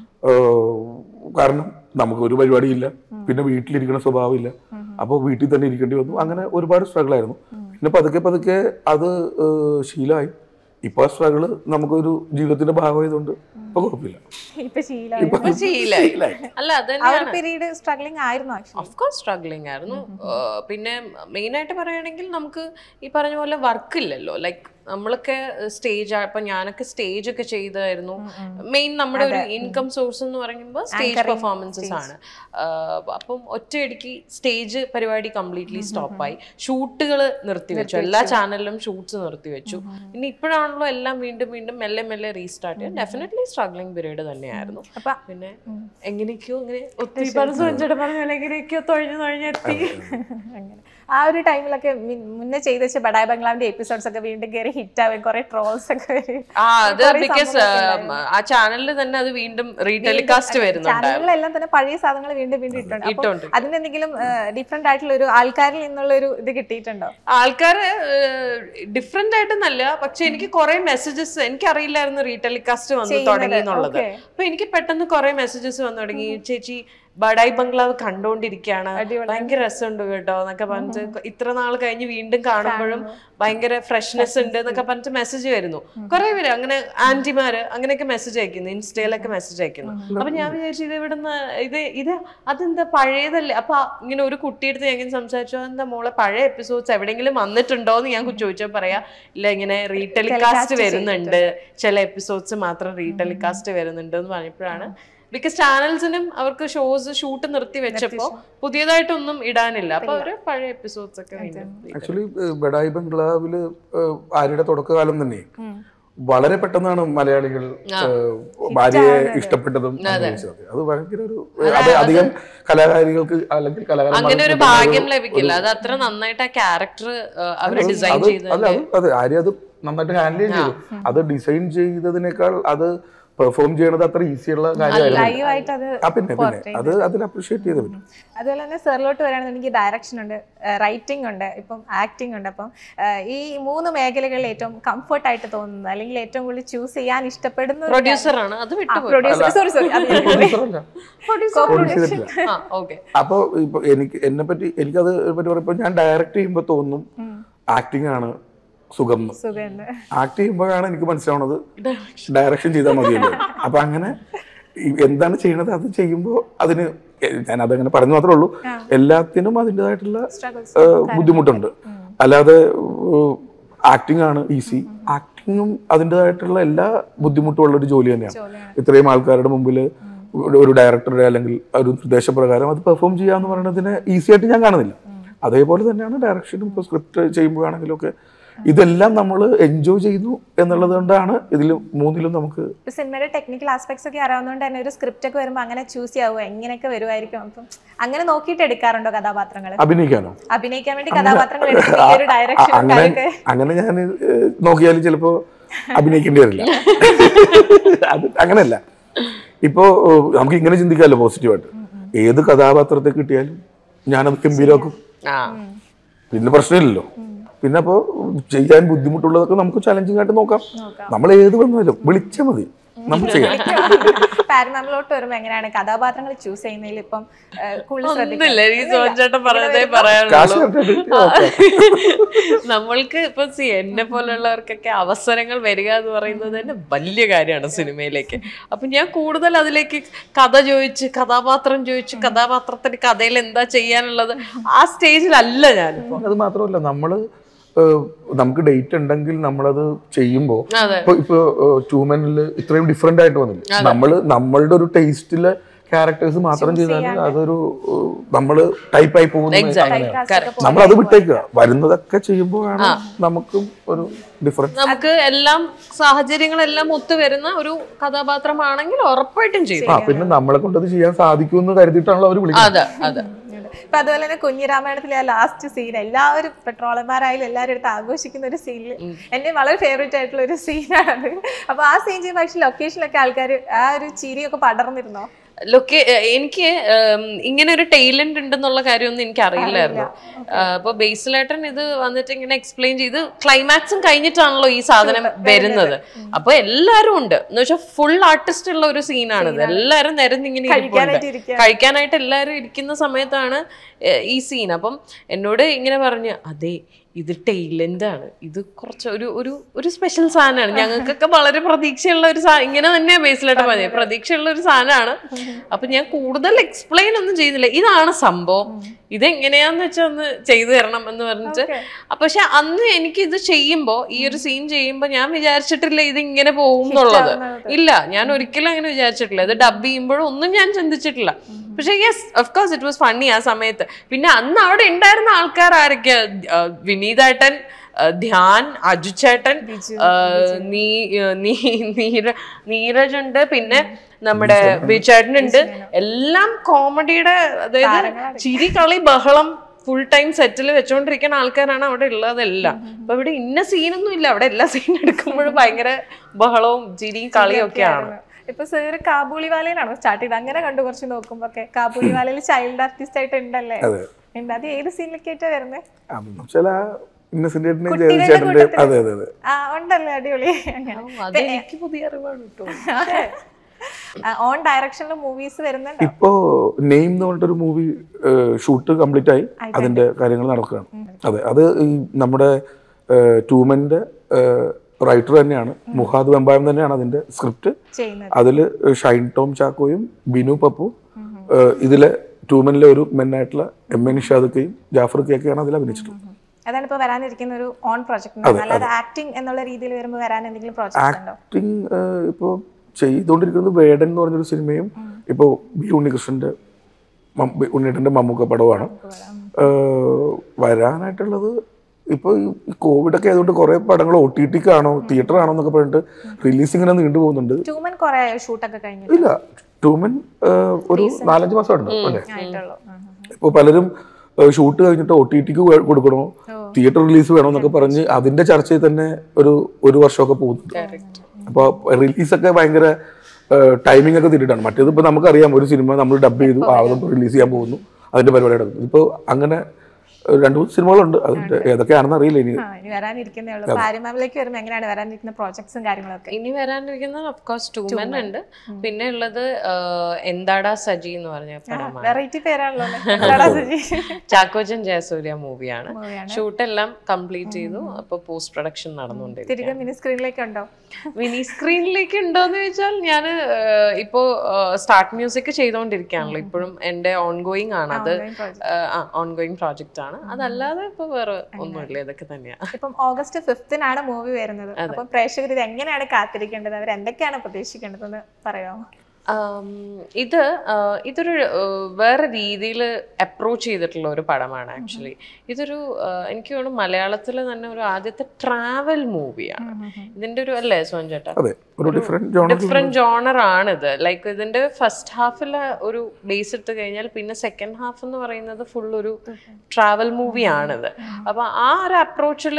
ഏഹ് കാരണം നമുക്ക് ഒരു പരിപാടിയില്ല പിന്നെ വീട്ടിലിരിക്കുന്ന സ്വഭാവമില്ല അപ്പോൾ വീട്ടിൽ തന്നെ ഇരിക്കേണ്ടി വന്നു അങ്ങനെ ഒരുപാട് സ്ട്രഗിൾ ആയിരുന്നു പിന്നെ പതുക്കെ പതുക്കെ അത് ഏഹ് ശീലമായി ഇപ്പൊ സ്ട്രഗിള് നമുക്കൊരു ജീവിതത്തിന്റെ ഭാഗമായതുകൊണ്ട് ഇപ്പൊ കുഴപ്പമില്ല ഇപ്പൊ ശീലമായി ഇപ്പൊ ശീലായി ശീലായി. അല്ല ആ അതന്നെ ഒരു പീരീഡ് സ്ട്രഗ്ലിംഗ് ആയിരുന്നു ആക്ച്വലി ഓഫ് കോഴ്സ് സ്ട്രഗ്ലിംഗ് ആയിരുന്നു ഏഹ് പിന്നെ മെയിൻ ആയിട്ട് പറയുകയാണെങ്കിൽ നമുക്ക് ഈ പറഞ്ഞ പോലെ വർക്ക് ഇല്ലല്ലോ ലൈക്ക് നമ്മളൊക്കെ സ്റ്റേജ് ഇപ്പൊ ഞാനൊക്കെ സ്റ്റേജ് ഒക്കെ ചെയ്തായിരുന്നു മെയിൻ നമ്മുടെ ഒരു ഇൻകം സോഴ്സ് എന്ന് പറയുമ്പോൾ സ്റ്റേജ് പെർഫോമൻസസ് ആണ് ഏഹ് അപ്പം ഒറ്റയടിക്ക് സ്റ്റേജ് പരിപാടി കംപ്ലീറ്റ്ലി സ്റ്റോപ്പായി ഷൂട്ടുകൾ നിർത്തിവെച്ചു എല്ലാ ചാനലിലും ഷൂട്ട്സ് നിർത്തിവെച്ചു ഇനി ഇപ്പോഴാണല്ലോ എല്ലാം വീണ്ടും വീണ്ടും മെല്ലെ മെല്ലെ റീസ്റ്റാർട്ട് ചെയ്യാൻ ഡെഫിനറ്റ്ലി സ്ട്രഗ്ലിംഗ് പീരീഡ് തന്നെയായിരുന്നു അപ്പൊ പിന്നെ എങ്ങനെയൊക്കെയോ ഇങ്ങനെ ഒത്തിരി പറഞ്ഞ സഞ്ചട പറഞ്ഞ പോലെ എങ്ങനെയൊക്കെയോ തൊഴിഞ്ഞു തൊഴിഞ്ഞെത്തി അങ്ങനെ ആ ഒരു ടൈമിലൊക്കെ മി- മുന്നേ ചെയ്ത് വെച്ച ബഡായ് ബംഗ്ലാവിന്റെ എപ്പിസോഡ്സ് ഒക്കെ വീണ്ടും കയറി ഹിറ്റ് ആവുകയും കുറെ ട്രോൾസ് ഒക്കെ വരും ആ അത് ബിക്കോസ് ആ ചാനലിൽ തന്നെ അത് വീണ്ടും റീടെലികാസ്റ്റ് വരുന്നുണ്ടായിരുന്നു ചാനലിലെല്ലാം തന്നെ പഴയ സാധനങ്ങൾ വീണ്ടും വീണ്ടും ഇട്ടുണ്ട് അപ്പൊ ഇട്ടുണ്ട്. അതിനെന്തെങ്കിലും ഡിഫറെന്റ് ആയിട്ടുള്ള ഒരു ആൾക്കാരിൽ നിന്നുള്ള ഒരു ഇത് കിട്ടിയിട്ടുണ്ടോ ആൾക്കാര് ഡിഫറെന്റ് ആയിട്ടൊന്നല്ല പക്ഷെ എനിക്ക് കുറെ മെസ്സേജസ് എനിക്കറിയില്ലായിരുന്നു റീടെലികാസ്റ്റ് വന്നു തുടങ്ങി എന്നുള്ളത് okay. അപ്പൊ എനിക്ക് പെട്ടെന്ന് കുറെ മെസ്സേജസ് വന്നു തുടങ്ങി ചേച്ചി ബഡായി ബംഗ്ലാവ് കണ്ടോണ്ടിരിക്കാണ് ഭയങ്കര രസമുണ്ട് കേട്ടോ എന്നൊക്കെ പറഞ്ഞിട്ട് ഇത്ര നാൾ കഴിഞ്ഞ് വീണ്ടും കാണുമ്പോഴും ഭയങ്കര ഫ്രഷ്നെസ് ഉണ്ട് എന്നൊക്കെ പറഞ്ഞിട്ട് മെസ്സേജ് വരുന്നു കുറെ പേര് അങ്ങനെ ആന്റിമാര് അങ്ങനെയൊക്കെ മെസ്സേജ് അയക്കുന്നു ഇൻസ്റ്റയിലൊക്കെ മെസ്സേജ് അയക്കുന്നു അപ്പൊ ഞാൻ വിചാരിച്ചു ഇത് ഇവിടുന്ന് ഇത് ഇത് അതെന്താ പഴയതല്ലേ അപ്പൊ ഇങ്ങനെ ഒരു കുട്ടിയെടുത്ത് ഞാൻ ഇങ്ങനെ സംസാരിച്ചു എന്താ മോളെ പഴയ എപ്പിസോഡ്സ് എവിടെയെങ്കിലും വന്നിട്ടുണ്ടോ എന്ന് ഞാൻ ചോദിച്ചാൽ പറയാ ഇല്ല ഇങ്ങനെ റീടെലികാസ്റ്റ് വരുന്നുണ്ട് ചില എപ്പിസോഡ്സ് മാത്രം റീടെലികാസ്റ്റ് വരുന്നുണ്ട് എന്ന് പറഞ്ഞപ്പോഴാണ് ബിക്കോസ് ചാനൽസിനും അവർക്ക് ഷോസ് ഷൂട്ട് നിർത്തി വെച്ചപ്പോ പുതിയതായിട്ടൊന്നും ഇടാനില്ല അപ്പൊ അവര് പഴയ എപ്പിസോഡ്സ് ഒക്കെ വീണ്ടും ആക്ച്വലി ബഡായി ബംഗ്ലാവില് ഏഹ് ആര്യയുടെ തുടക്കകാലം തന്നെ വളരെ പെട്ടെന്നാണ് മലയാളികൾ ഏഹ്, ഭാര്യയെ ഇഷ്ടപ്പെട്ടതും അഭിനയിച്ചത്. അത് ഭയങ്കര ഒരു അത് അധികം കലാകാരികൾക്ക് അല്ലെങ്കിൽ അങ്ങനെ ഒരു കലാകാരന്മാർക്ക് ഭാഗ്യം ലഭിക്കില്ല അത് അത്ര നന്നായിട്ട് ആ ക്യാരക്ടർ അവര് ഡിസൈൻ അത് ചെയ്ത് അല്ല അത് അതെ ആര്യ അത് നന്നായിട്ട് ഹാൻഡിൽ ചെയ്തു അത് ഡിസൈൻ ചെയ്തതിനേക്കാൾ അത് പെർഫോം ചെയ്യണത് അത്ര ഈസിയുള്ള കാര്യമായിരുന്നു ലൈവായിട്ട് അത് ആ പിന്നെ പിന്നെ അത് അതിൽ അപ്രീഷിയേറ്റ് ചെയ്ത് പറ്റും അതുപോലെ തന്നെ സെറിലോട്ട് വരാണെന്നുണ്ടെങ്കിൽ ഡയറക്ഷൻ ഉണ്ട് റൈറ്റിംഗ് ഉണ്ട് ഇപ്പം ആക്ടിംഗ് ഉണ്ട് അപ്പം ഏഹ്, ഈ മൂന്ന് മേഖലകളിൽ ഏറ്റവും കംഫർട്ട് ആയിട്ട് തോന്നുന്നത് അല്ലെങ്കിൽ ഏറ്റവും കൂടുതൽ ചൂസ് ചെയ്യാൻ ഇഷ്ടപ്പെടുന്ന പ്രൊഡ്യൂസർ ആണ് അത് വിട്ടുപോയി പ്രൊഡ്യൂസർ സോറി സോറി Producer അല്ല. Produce ചെയ്തിട്ടില്ല ആ ഓക്കെ അപ്പൊ ഇപ്പൊ എനിക്ക് എന്നെ പറ്റി എനിക്കത് പറ്റി പറയുമ്പോ ഞാൻ ഡയറക്റ്റ് ചെയ്യുമ്പോ തോന്നും ആക്ടിങ് ആണ് സുഖം എന്ന്. സുഖമുണ്ട് ആക്ട് ചെയ്യുമ്പോഴാണ് എനിക്ക് മനസ്സിലാവുന്നത് ഡയറക്ഷൻ ചെയ്താൽ മതിയല്ലോ അപ്പൊ അങ്ങനെ ഈ എന്താണ് ചെയ്യണത് അത് ചെയ്യുമ്പോൾ അതിന് ഞാൻ അതങ്ങനെ പറഞ്ഞു മാത്രമേ ഉള്ളൂ എല്ലാത്തിനും അതിൻ്റെതായിട്ടുള്ള Struggles. ബുദ്ധിമുട്ടുണ്ട് അല്ലാതെ ആക്ടിങ് ആണ് ഈസി ആക്ടിങ്ങും അതിൻ്റെതായിട്ടുള്ള എല്ലാ ബുദ്ധിമുട്ടും ഉള്ള ഒരു ജോലി തന്നെയാണ് ജോലിയാണ്. ഇത്രയും ആൾക്കാരുടെ മുമ്പിൽ ഒരു ഡയറക്ടറുടെ അല്ലെങ്കിൽ ഒരു നിർദ്ദേശപ്രകാരം അത് പെർഫോം ചെയ്യാന്ന് പറയുന്നതിന് ഈസി ആയിട്ട് ഞാൻ കാണുന്നില്ല അതേപോലെ തന്നെയാണ് ഡയറക്ഷനും ഇപ്പോൾ സ്ക്രിപ്റ്റ് ചെയ്യുമ്പോഴാണെങ്കിലും ഒക്കെ ഇതെല്ലാം നമ്മൾ എൻജോയ് ചെയ്യുന്നു എന്നുള്ളത് കൊണ്ടാണ് ഇതിൽ മൂന്നിലും നമുക്ക് ഇപ്പൊ സിനിമയുടെ ടെക്നിക്കൽ ആസ്പെക്ട്സ് ഒക്കെ അറിയാവുന്നതുകൊണ്ട് തന്നെ ഒരു സ്ക്രിപ്റ്റ് ഒക്കെ വരുമ്പോൾ അങ്ങനെ ചൂസ് ചെയ്യാവുക എങ്ങനെയൊക്കെ വരുമായിരിക്കും അപ്പം അങ്ങനെ നോക്കിയിട്ട് എടുക്കാറുണ്ടോ കഥാപാത്രങ്ങൾ അഭിനയിക്കാനോ അഭിനയിക്കാൻ വേണ്ടി കഥാപാത്രങ്ങൾ എടുക്കുന്ന ഈ ഒരു ആ, ഡയറക്ഷൻ അങ്ങനെ കാര്യമൊക്കെ അങ്ങനെ ഞാൻ നോക്കിയാൽ ചിലപ്പോ അഭിനയിക്കേണ്ടി വരില്ല അത് അങ്ങനെയല്ല ഇപ്പോ ഏഹ്, നമുക്ക് ഇങ്ങനെ ചിന്തിക്കാമല്ലോ പോസിറ്റീവായിട്ട് ഏത് കഥാപാത്രത്തെ കിട്ടിയാലും ഞാനത് ഗംഭീരമാക്കും ആ പിന്നെ പ്രശ്നമില്ലല്ലോ പിന്നെ അപ്പോ ചെയ്യാൻ ബുദ്ധിമുട്ടുള്ളതൊക്കെ നമുക്ക് ചലഞ്ചിങ് ആയിട്ട് നോക്കാം നമ്മൾ ഏത് വന്നാലും വിളിച്ചാൽ മതി നമുക്ക് ചെയ്യാം പാരമാമിലോട്ട് വരുമ്പോൾ എങ്ങനെയാണ് കഥാപാത്രങ്ങൾ ചൂസ് ചെയ്യുന്നതിൽ ഇപ്പം ഏഹ്, കൂടുതൽ ഒന്നുമില്ല എനിക്ക് ശ്രദ്ധിക്കുന്നത്? സോഞ്ചേട്ടൻ പറഞ്ഞതേ കാശ് പറയാനുള്ളൂ കറക്റ്റ് ഓക്കെ നമ്മൾക്ക് ഇപ്പൊ സി എന്നെ പോലുള്ളവർക്കൊക്കെ അവസരങ്ങൾ വരിക എന്ന് പറയുന്നത് തന്നെ വലിയ കാര്യമാണ് സിനിമയിലേക്ക് അപ്പൊ ഞാൻ കൂടുതൽ അതിലേക്ക് കഥ ചോദിച്ച് കഥാപാത്രം ചോദിച്ച് കഥാപാത്രത്തിന് കഥയിൽ എന്താ ചെയ്യാനുള്ളത് ആ സ്റ്റേജിലല്ല ഞാനിപ്പോ അത് മാത്രമല്ല നമ്മള് ഏഹ്, നമുക്ക് ഡേറ്റ് ഉണ്ടെങ്കിൽ നമ്മളത് ചെയ്യുമ്പോൾ അതെ ഇപ്പൊ ഇപ്പൊ ട്യൂമനിൽ ഇത്രയും ഡിഫറെന്റ് ആയിട്ട് വന്നില്ല നമ്മള് നമ്മളുടെ ഒരു ടേസ്റ്റിലെ ക്യാരക്ടേഴ്സ് മാത്രം ചെയ്താൽ അതൊരു ഏഹ്, നമ്മള് ടൈപ്പ് ആയി പോകുന്ന എക്സാക്ട് Typecast നമ്മൾ അത് വിട്ടേക്കുക വരുന്നതൊക്കെ ചെയ്യുമ്പോഴാണ് നമുക്കും ഒരു ഡിഫറൻസ് നമുക്ക് എല്ലാം സാഹചര്യങ്ങളെല്ലാം ഒത്തുവരുന്ന ഒരു കഥാപാത്രമാണെങ്കിൽ ഉറപ്പായിട്ടും ചെയ്യും ആ പിന്നെ നമ്മളെ കൊണ്ട് അത് ചെയ്യാൻ സാധിക്കുമെന്ന് കരുതിയിട്ടാണല്ലോ അവർ വിളിക്കുന്നത് അതെ അതെ ഇപ്പൊ അതുപോലെ തന്നെ കുഞ്ഞിരാമായണത്തിലെ ആ ലാസ്റ്റ് സീൻ എല്ലാവരും പെട്രോളന്മാരായാലും എല്ലാവരും എടുത്ത് ആഘോഷിക്കുന്ന ഒരു സീനിൽ എന്റെ വളരെ ഫേവറേറ്റ് ആയിട്ടുള്ള ഒരു സീനാണ് അപ്പൊ ആ സീൻ ചെയ്യുമ്പോൾ ആക്ച്വലി ലൊക്കേഷനിലൊക്കെ ആൾക്കാർ ആ ഒരു ചിരിയൊക്കെ പടർന്നിരുന്നോ ലൊക്കേ എനിക്ക് ഉം, ഇങ്ങനെ ഒരു ടൈലന്റ് ഉണ്ടെന്നുള്ള കാര്യമൊന്നും എനിക്ക് അറിയില്ലായിരുന്നു അപ്പൊ ബേസിലേട്ടൻ ഇത് വന്നിട്ട് ഇങ്ങനെ എക്സ്പ്ലെയിൻ ചെയ്ത് ക്ലൈമാക്സും കഴിഞ്ഞിട്ടാണല്ലോ ഈ സാധനം വരുന്നത് അപ്പൊ എല്ലാരും ഉണ്ട് എന്ന് വെച്ചാൽ ഫുൾ ആർട്ടിസ്റ്റ് ഉള്ള ഒരു സീനാണിത് എല്ലാരും നിരന്നിങ്ങനെ കഴിക്കാനായിട്ട് ഇരിപ്പുണ്ട് ഇരിക്കുക. കഴിക്കാനായിട്ട് എല്ലാരും ഇരിക്കുന്ന സമയത്താണ് ഏഹ്, ഈ സീൻ അപ്പം എന്നോട് ഇങ്ങനെ പറഞ്ഞു അതെ ഇത് ടൈലന്റ് ആണ് ഇത് കുറച്ച് ഒരു ഒരു ഒരു സ്പെഷ്യൽ സാധനമാണ് ഞങ്ങൾക്കൊക്കെ വളരെ പ്രതീക്ഷയുള്ള ഒരു സാ ഇങ്ങനെ തന്നെ ബേസിലായിട്ട് മതി പ്രതീക്ഷയുള്ള ഒരു സാധനമാണ് അപ്പൊ ഞാൻ കൂടുതൽ എക്സ്പ്ലെയിൻ ഒന്നും ചെയ്യുന്നില്ല ഇതാണ് സംഭവം ഇതെങ്ങനെയാന്ന് വെച്ചാൽ ഒന്ന് ചെയ്തു തരണം എന്ന് പറഞ്ഞിട്ട് അപ്പൊ പക്ഷെ അന്ന് എനിക്ക് ഇത് ചെയ്യുമ്പോ ഈ ഒരു സീൻ ചെയ്യുമ്പോ ഞാൻ വിചാരിച്ചിട്ടില്ല ഇത് ഇങ്ങനെ പോകും എന്നുള്ളത് ഇല്ല ഞാൻ ഒരിക്കലും അങ്ങനെ വിചാരിച്ചിട്ടില്ല ഇത് ഡബ് ചെയ്യുമ്പോഴും ഒന്നും ഞാൻ ചിന്തിച്ചിട്ടില്ല പക്ഷെ yes of course it was funny ആ സമയത്ത് പിന്നെ അന്ന് അവിടെ ഉണ്ടായിരുന്ന ആൾക്കാർ ആരൊക്കെയാ ആ, വിനീതേട്ടൻ ആ, ധ്യാൻ അജു ചേട്ടൻ ആ, നീ ആ, നീ നീര നീരജ് ഉണ്ട് പിന്നെ നമ്മുടെ ബിചേട്ടൻ ഉണ്ട് എല്ലാം കോമഡിയുടെ അതായത് ചിരി കളി ബഹളം ഫുൾ ടൈം സെറ്റിൽ വെച്ചോണ്ടിരിക്കുന്ന ആൾക്കാരാണ് അവിടെ ഉള്ളതെല്ലാം അപ്പൊ ഇവിടെ ഇന്ന സീനൊന്നും ഇല്ല അവിടെ എല്ലാ സീൻ എടുക്കുമ്പോഴും ഭയങ്കര ബഹളവും ചിരിയും കളിയും ഒക്കെയാണ് ഇപ്പൊ സാർ കാബൂളിവാലയിലാണോ സ്റ്റാർട്ട് ചെയ്തത് അങ്ങനെ കണ്ടു കുറച്ച് നോക്കുമ്പോ ഒക്കെ കാബൂളിവാലയിൽ ചൈൽഡ് ആർട്ടിസ്റ്റ് ആയിട്ട് ഉണ്ടല്ലേ അതെ ഉണ്ട് അത് ഏത് സീനിലേക്കായിട്ടാ വരുന്നത് അതൊന്നും ചില ഇന്നസെന്റ് ചേട്ടന്റെയും കുട്ടികളുടെ ജയതി ചേട്ടന്റെയും കൂട്ടത്തില്. അതെ അതെ അതെ ആ ഉണ്ടല്ലേ അടിപൊളി അങ്ങനെ അത് എനിക്ക് പുതിയ അറിവാണ് കേട്ടോ ഓൺ ഡയറക്ഷനിൽ മൂവീസ് വരുന്നുണ്ടോ ഇപ്പോ നെയിം എന്ന് പറഞ്ഞിട്ടൊരു മൂവി ഷൂട്ട് കംപ്ലീറ്റ് ആയി അതിന്റെ കാര്യങ്ങൾ നടക്കുകയാണ് അതെ അത് ഈ നമ്മുടെ ടൂമന്റെ റൈറ്റർ തന്നെയാണ് മുഹാദ് വെമ്പായം തന്നെയാണ് അതിന്റെ സ്ക്രിപ്റ്റ് ചെയ്യുന്നത് അതിൽ ഷൈൻ ടോം ചാക്കോയും ബിനു പപ്പു ഏഹ്, ഇതിലെ ടൂമനിലെ ഒരു മെന്നായിട്ടുള്ള എം എ നിഷാദക്കയും ജാഫർ കെയൊക്കെയാണ് അതിൽ അഭിനയിച്ചിട്ടുള്ളത് അതാണ് ഇപ്പൊ വരാനിരിക്കുന്ന ഒരു ഓൺ പ്രൊജക്ട് അല്ലാതെ ആക്ടിങ് എന്നുള്ള രീതിയിൽ വരുമ്പോൾ വരാൻ എന്തെങ്കിലും പ്രോജക്റ്റ് ഉണ്ടോ ആക്ടിങ് ഇപ്പോൾ ചെയ്തുകൊണ്ടിരിക്കുന്നത് വേടൻ എന്ന് പറഞ്ഞൊരു സിനിമയും ഇപ്പോൾ ബി ഉണ്ണികൃഷ്ണന്റെ മം- ബി ഉണ്ണിയേട്ടന്റെ മമ്മൂക്ക പടവുമാണ് ഏഹ്, വരാനായിട്ടുള്ളത് ഇപ്പോൾ ഈ കോവിഡ് ഒക്കെ ആയതുകൊണ്ട് കുറേ പടങ്ങൾ ഒ ടി ടിക്കാണോ തിയേറ്റർ ആണോ എന്നൊക്കെ പറഞ്ഞിട്ട് റിലീസ് ഇങ്ങനെ നീണ്ടു പോകുന്നുണ്ട് ട്യൂമൻ കുറെ ഷൂട്ടൊക്കെ കഴിഞ്ഞു ഇല്ല ടൂമൻ ഒരു നാലഞ്ച് മാസം ഉണ്ട് അല്ലേ ആയിട്ടുള്ളൂ ഉം, ഉം. ഇപ്പോൾ പലരും ഷൂട്ട് കഴിഞ്ഞിട്ട് ഒ ടി ടിക്ക് കൊടുക്കണോ തിയേറ്റർ റിലീസ് വേണോ എന്നൊക്കെ പറഞ്ഞ് അതിന്റെ ചർച്ചയിൽ തന്നെ ഒരു ഒരു വർഷമൊക്കെ പോകുന്നുണ്ട് അപ്പോൾ റിലീസൊക്കെ ഭയങ്കര ടൈമിംഗ് ഒക്കെ തിരിട്ടാണ് മറ്റേത് ഇപ്പോൾ നമുക്കറിയാം ഒരു സിനിമ നമ്മൾ ഡബ് ചെയ്തു ആ റിലീസ് ചെയ്യാൻ പോകുന്നു അതിന്റെ പരിപാടി നടക്കുന്നു ഇപ്പോൾ അങ്ങനെ ഏഹ്, രണ്ട് മൂന്ന് സിനിമകളുണ്ട് അതിന്റെ ഏതൊക്കെയാണെന്ന് അറിയില്ല ഇനി ആ, ഇനി വരാനിരിക്കുന്നേ ഉള്ളൂ പാരിമാമിലേക്ക് വരുമ്പോൾ എങ്ങനെയാണ് വരാനിരിക്കുന്ന പ്രോജക്ട്സും കാര്യങ്ങളൊക്കെ ഇനി വരാനിരിക്കുന്നത് ഓഫ്കോഴ്സ് ടൂമൻ ഉണ്ട് പിന്നെ ഉള്ളത് ആഹ്, എന്താടാ സജി എന്ന് പറഞ്ഞ പടമാണ് വെറൈറ്റി പേരാണല്ലോ അല്ലേ? എന്താടാ സുജി? ചാക്കോച്ചൻ ജയസൂര്യ മൂവിയാണ് മൂവിയാണ്. ഷൂട്ട് എല്ലാം കംപ്ലീറ്റ് ചെയ്തു അപ്പൊ പോസ്റ്റ് പ്രൊഡക്ഷൻ നടന്നുകൊണ്ടിരിക്കും തിരികെ മിനി സ്ക്രീനിലേക്ക് ഉണ്ടോ മിനി സ്ക്രീനിലേക്ക് ഉണ്ടോന്ന് ചോദിച്ചാൽ ഞാൻ ഇപ്പോ സ്റ്റാർട്ട് മ്യൂസിക് ചെയ്തുകൊണ്ടിരിക്കുകയാണല്ലോ ഇപ്പോഴും എന്റെ ഓൺഗോയിങ് ആണ് അത് Ongoing project. ഓൺഗോയിങ് പ്രോജക്റ്റ് ആണ് അതല്ലാതെ ഇപ്പൊ വേറെ ഒന്നുമില്ല ഇതൊക്കെ തന്നെയാ ഇപ്പം ഓഗസ്റ്റ് ഫിഫ്തിനാണ് മൂവി വരുന്നത് അപ്പം പ്രേക്ഷകർ ഇത് എങ്ങനെയാണ് കാത്തിരിക്കേണ്ടത് അവർ എന്തൊക്കെയാണ് പ്രതീക്ഷിക്കേണ്ടതെന്ന് പറയാമോ ആം, ഇത് ആ, ഇതൊരു ആ, വേറെ രീതിയിൽ അപ്രോച്ച് ചെയ്തിട്ടുള്ള ഒരു പടമാണ് ആക്ച്വലി ഇതൊരു ആ, എനിക്ക് തോന്നുന്നു മലയാളത്തിൽ തന്നെ ഒരു ആദ്യത്തെ ട്രാവൽ മൂവിയാണ് ഇതിന്റെ ഒരു അല്ലേ സോൻ ചേട്ടാ അതെ ഒരു ഡിഫറെന്റ് ജോണർ ഡിഫറെന്റ് ജോണർ ആണിത് ലൈക്ക് ഇതിന്റെ ഫസ്റ്റ് ഹാഫിൽ ഒരു ബേസ് എടുത്തു കഴിഞ്ഞാൽ പിന്നെ സെക്കൻഡ് ഹാഫ് എന്ന് പറയുന്നത് ഫുൾ ഒരു ട്രാവൽ മൂവി ആണിത് അപ്പൊ ആ ഒരു അപ്രോച്ചിൽ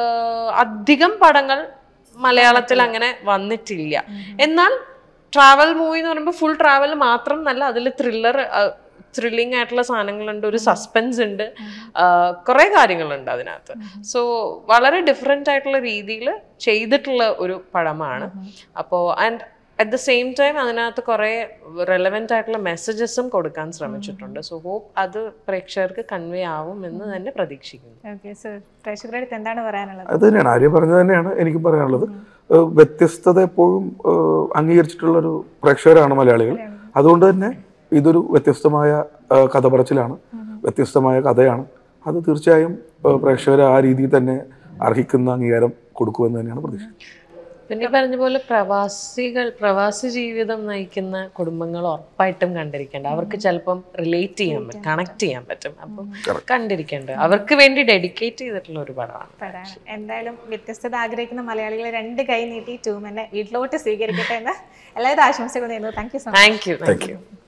അധികം പടങ്ങൾ മലയാളത്തിൽ അങ്ങനെ വന്നിട്ടില്ല എന്നാൽ ട്രാവൽ മൂവി എന്ന് പറയുമ്പോൾ ഫുൾ ട്രാവൽ മാത്രം നല്ല അതിൽ ത്രില്ലർ ത്രില്ലിംഗ് ആയിട്ടുള്ള സാധനങ്ങളുണ്ട് ഒരു സസ്പെൻസ് ഉണ്ട് കുറേ കാര്യങ്ങളുണ്ട് അതിനകത്ത് സോ വളരെ ഡിഫറെൻ്റ് ആയിട്ടുള്ള രീതിയിൽ ചെയ്തിട്ടുള്ള ഒരു പടമാണ് അപ്പോൾ and at the same time അതിനകത്ത് കുറേ റെലവെൻ്റ് ആയിട്ടുള്ള മെസ്സേജസും കൊടുക്കാൻ ശ്രമിച്ചിട്ടുണ്ട് സോ ഹോപ്പ് അത് പ്രേക്ഷകർക്ക് കൺവേ ആവും എന്ന് തന്നെ പ്രതീക്ഷിക്കുന്നു ഓക്കെ സർ പ്രേക്ഷകരുടെ അടുത്ത് എന്താണ് പറയാനുള്ളത് അത് തന്നെയാണ് ആര്യ പറഞ്ഞത് തന്നെയാണ് എനിക്ക് പറയാനുള്ളത് ഏഹ് വ്യത്യസ്തത എപ്പോഴും ഏഹ് അംഗീകരിച്ചിട്ടുള്ളൊരു പ്രേക്ഷകരാണ് മലയാളികൾ അതുകൊണ്ട് തന്നെ ഇതൊരു വ്യത്യസ്തമായ ഏഹ് കഥ പറച്ചിലാണ് വ്യത്യസ്തമായ കഥയാണ് അത് തീർച്ചയായും ഏഹ് പ്രേക്ഷകരെ ആ രീതിയിൽ തന്നെ അർഹിക്കുന്ന അംഗീകാരം കൊടുക്കുമെന്ന് തന്നെയാണ് പ്രതീക്ഷ പിന്നെ ഈ പറഞ്ഞ പോലെ പ്രവാസികൾ പ്രവാസി ജീവിതം നയിക്കുന്ന കുടുംബങ്ങൾ ഉറപ്പായിട്ടും കണ്ടിരിക്കേണ്ട അവർക്ക് ചിലപ്പം റിലേറ്റ് ചെയ്യാൻ പറ്റും കണക്ട് ചെയ്യാൻ പറ്റും അപ്പം കണ്ടിരിക്കേണ്ട അവർക്ക് വേണ്ടി ഡെഡിക്കേറ്റ് ചെയ്തിട്ടുള്ള ഒരു പടമാണ് പടാണ് എന്തായാലും വ്യത്യസ്തത ആഗ്രഹിക്കുന്ന മലയാളികൾ രണ്ട് കൈ നീട്ടി ട്യൂമനെ വീട്ടിലോട്ട് സ്വീകരിക്കട്ടെ എന്ന് എല്ലാവരും ആശംസകൾ നേരുന്നു thank you so much thank you thank U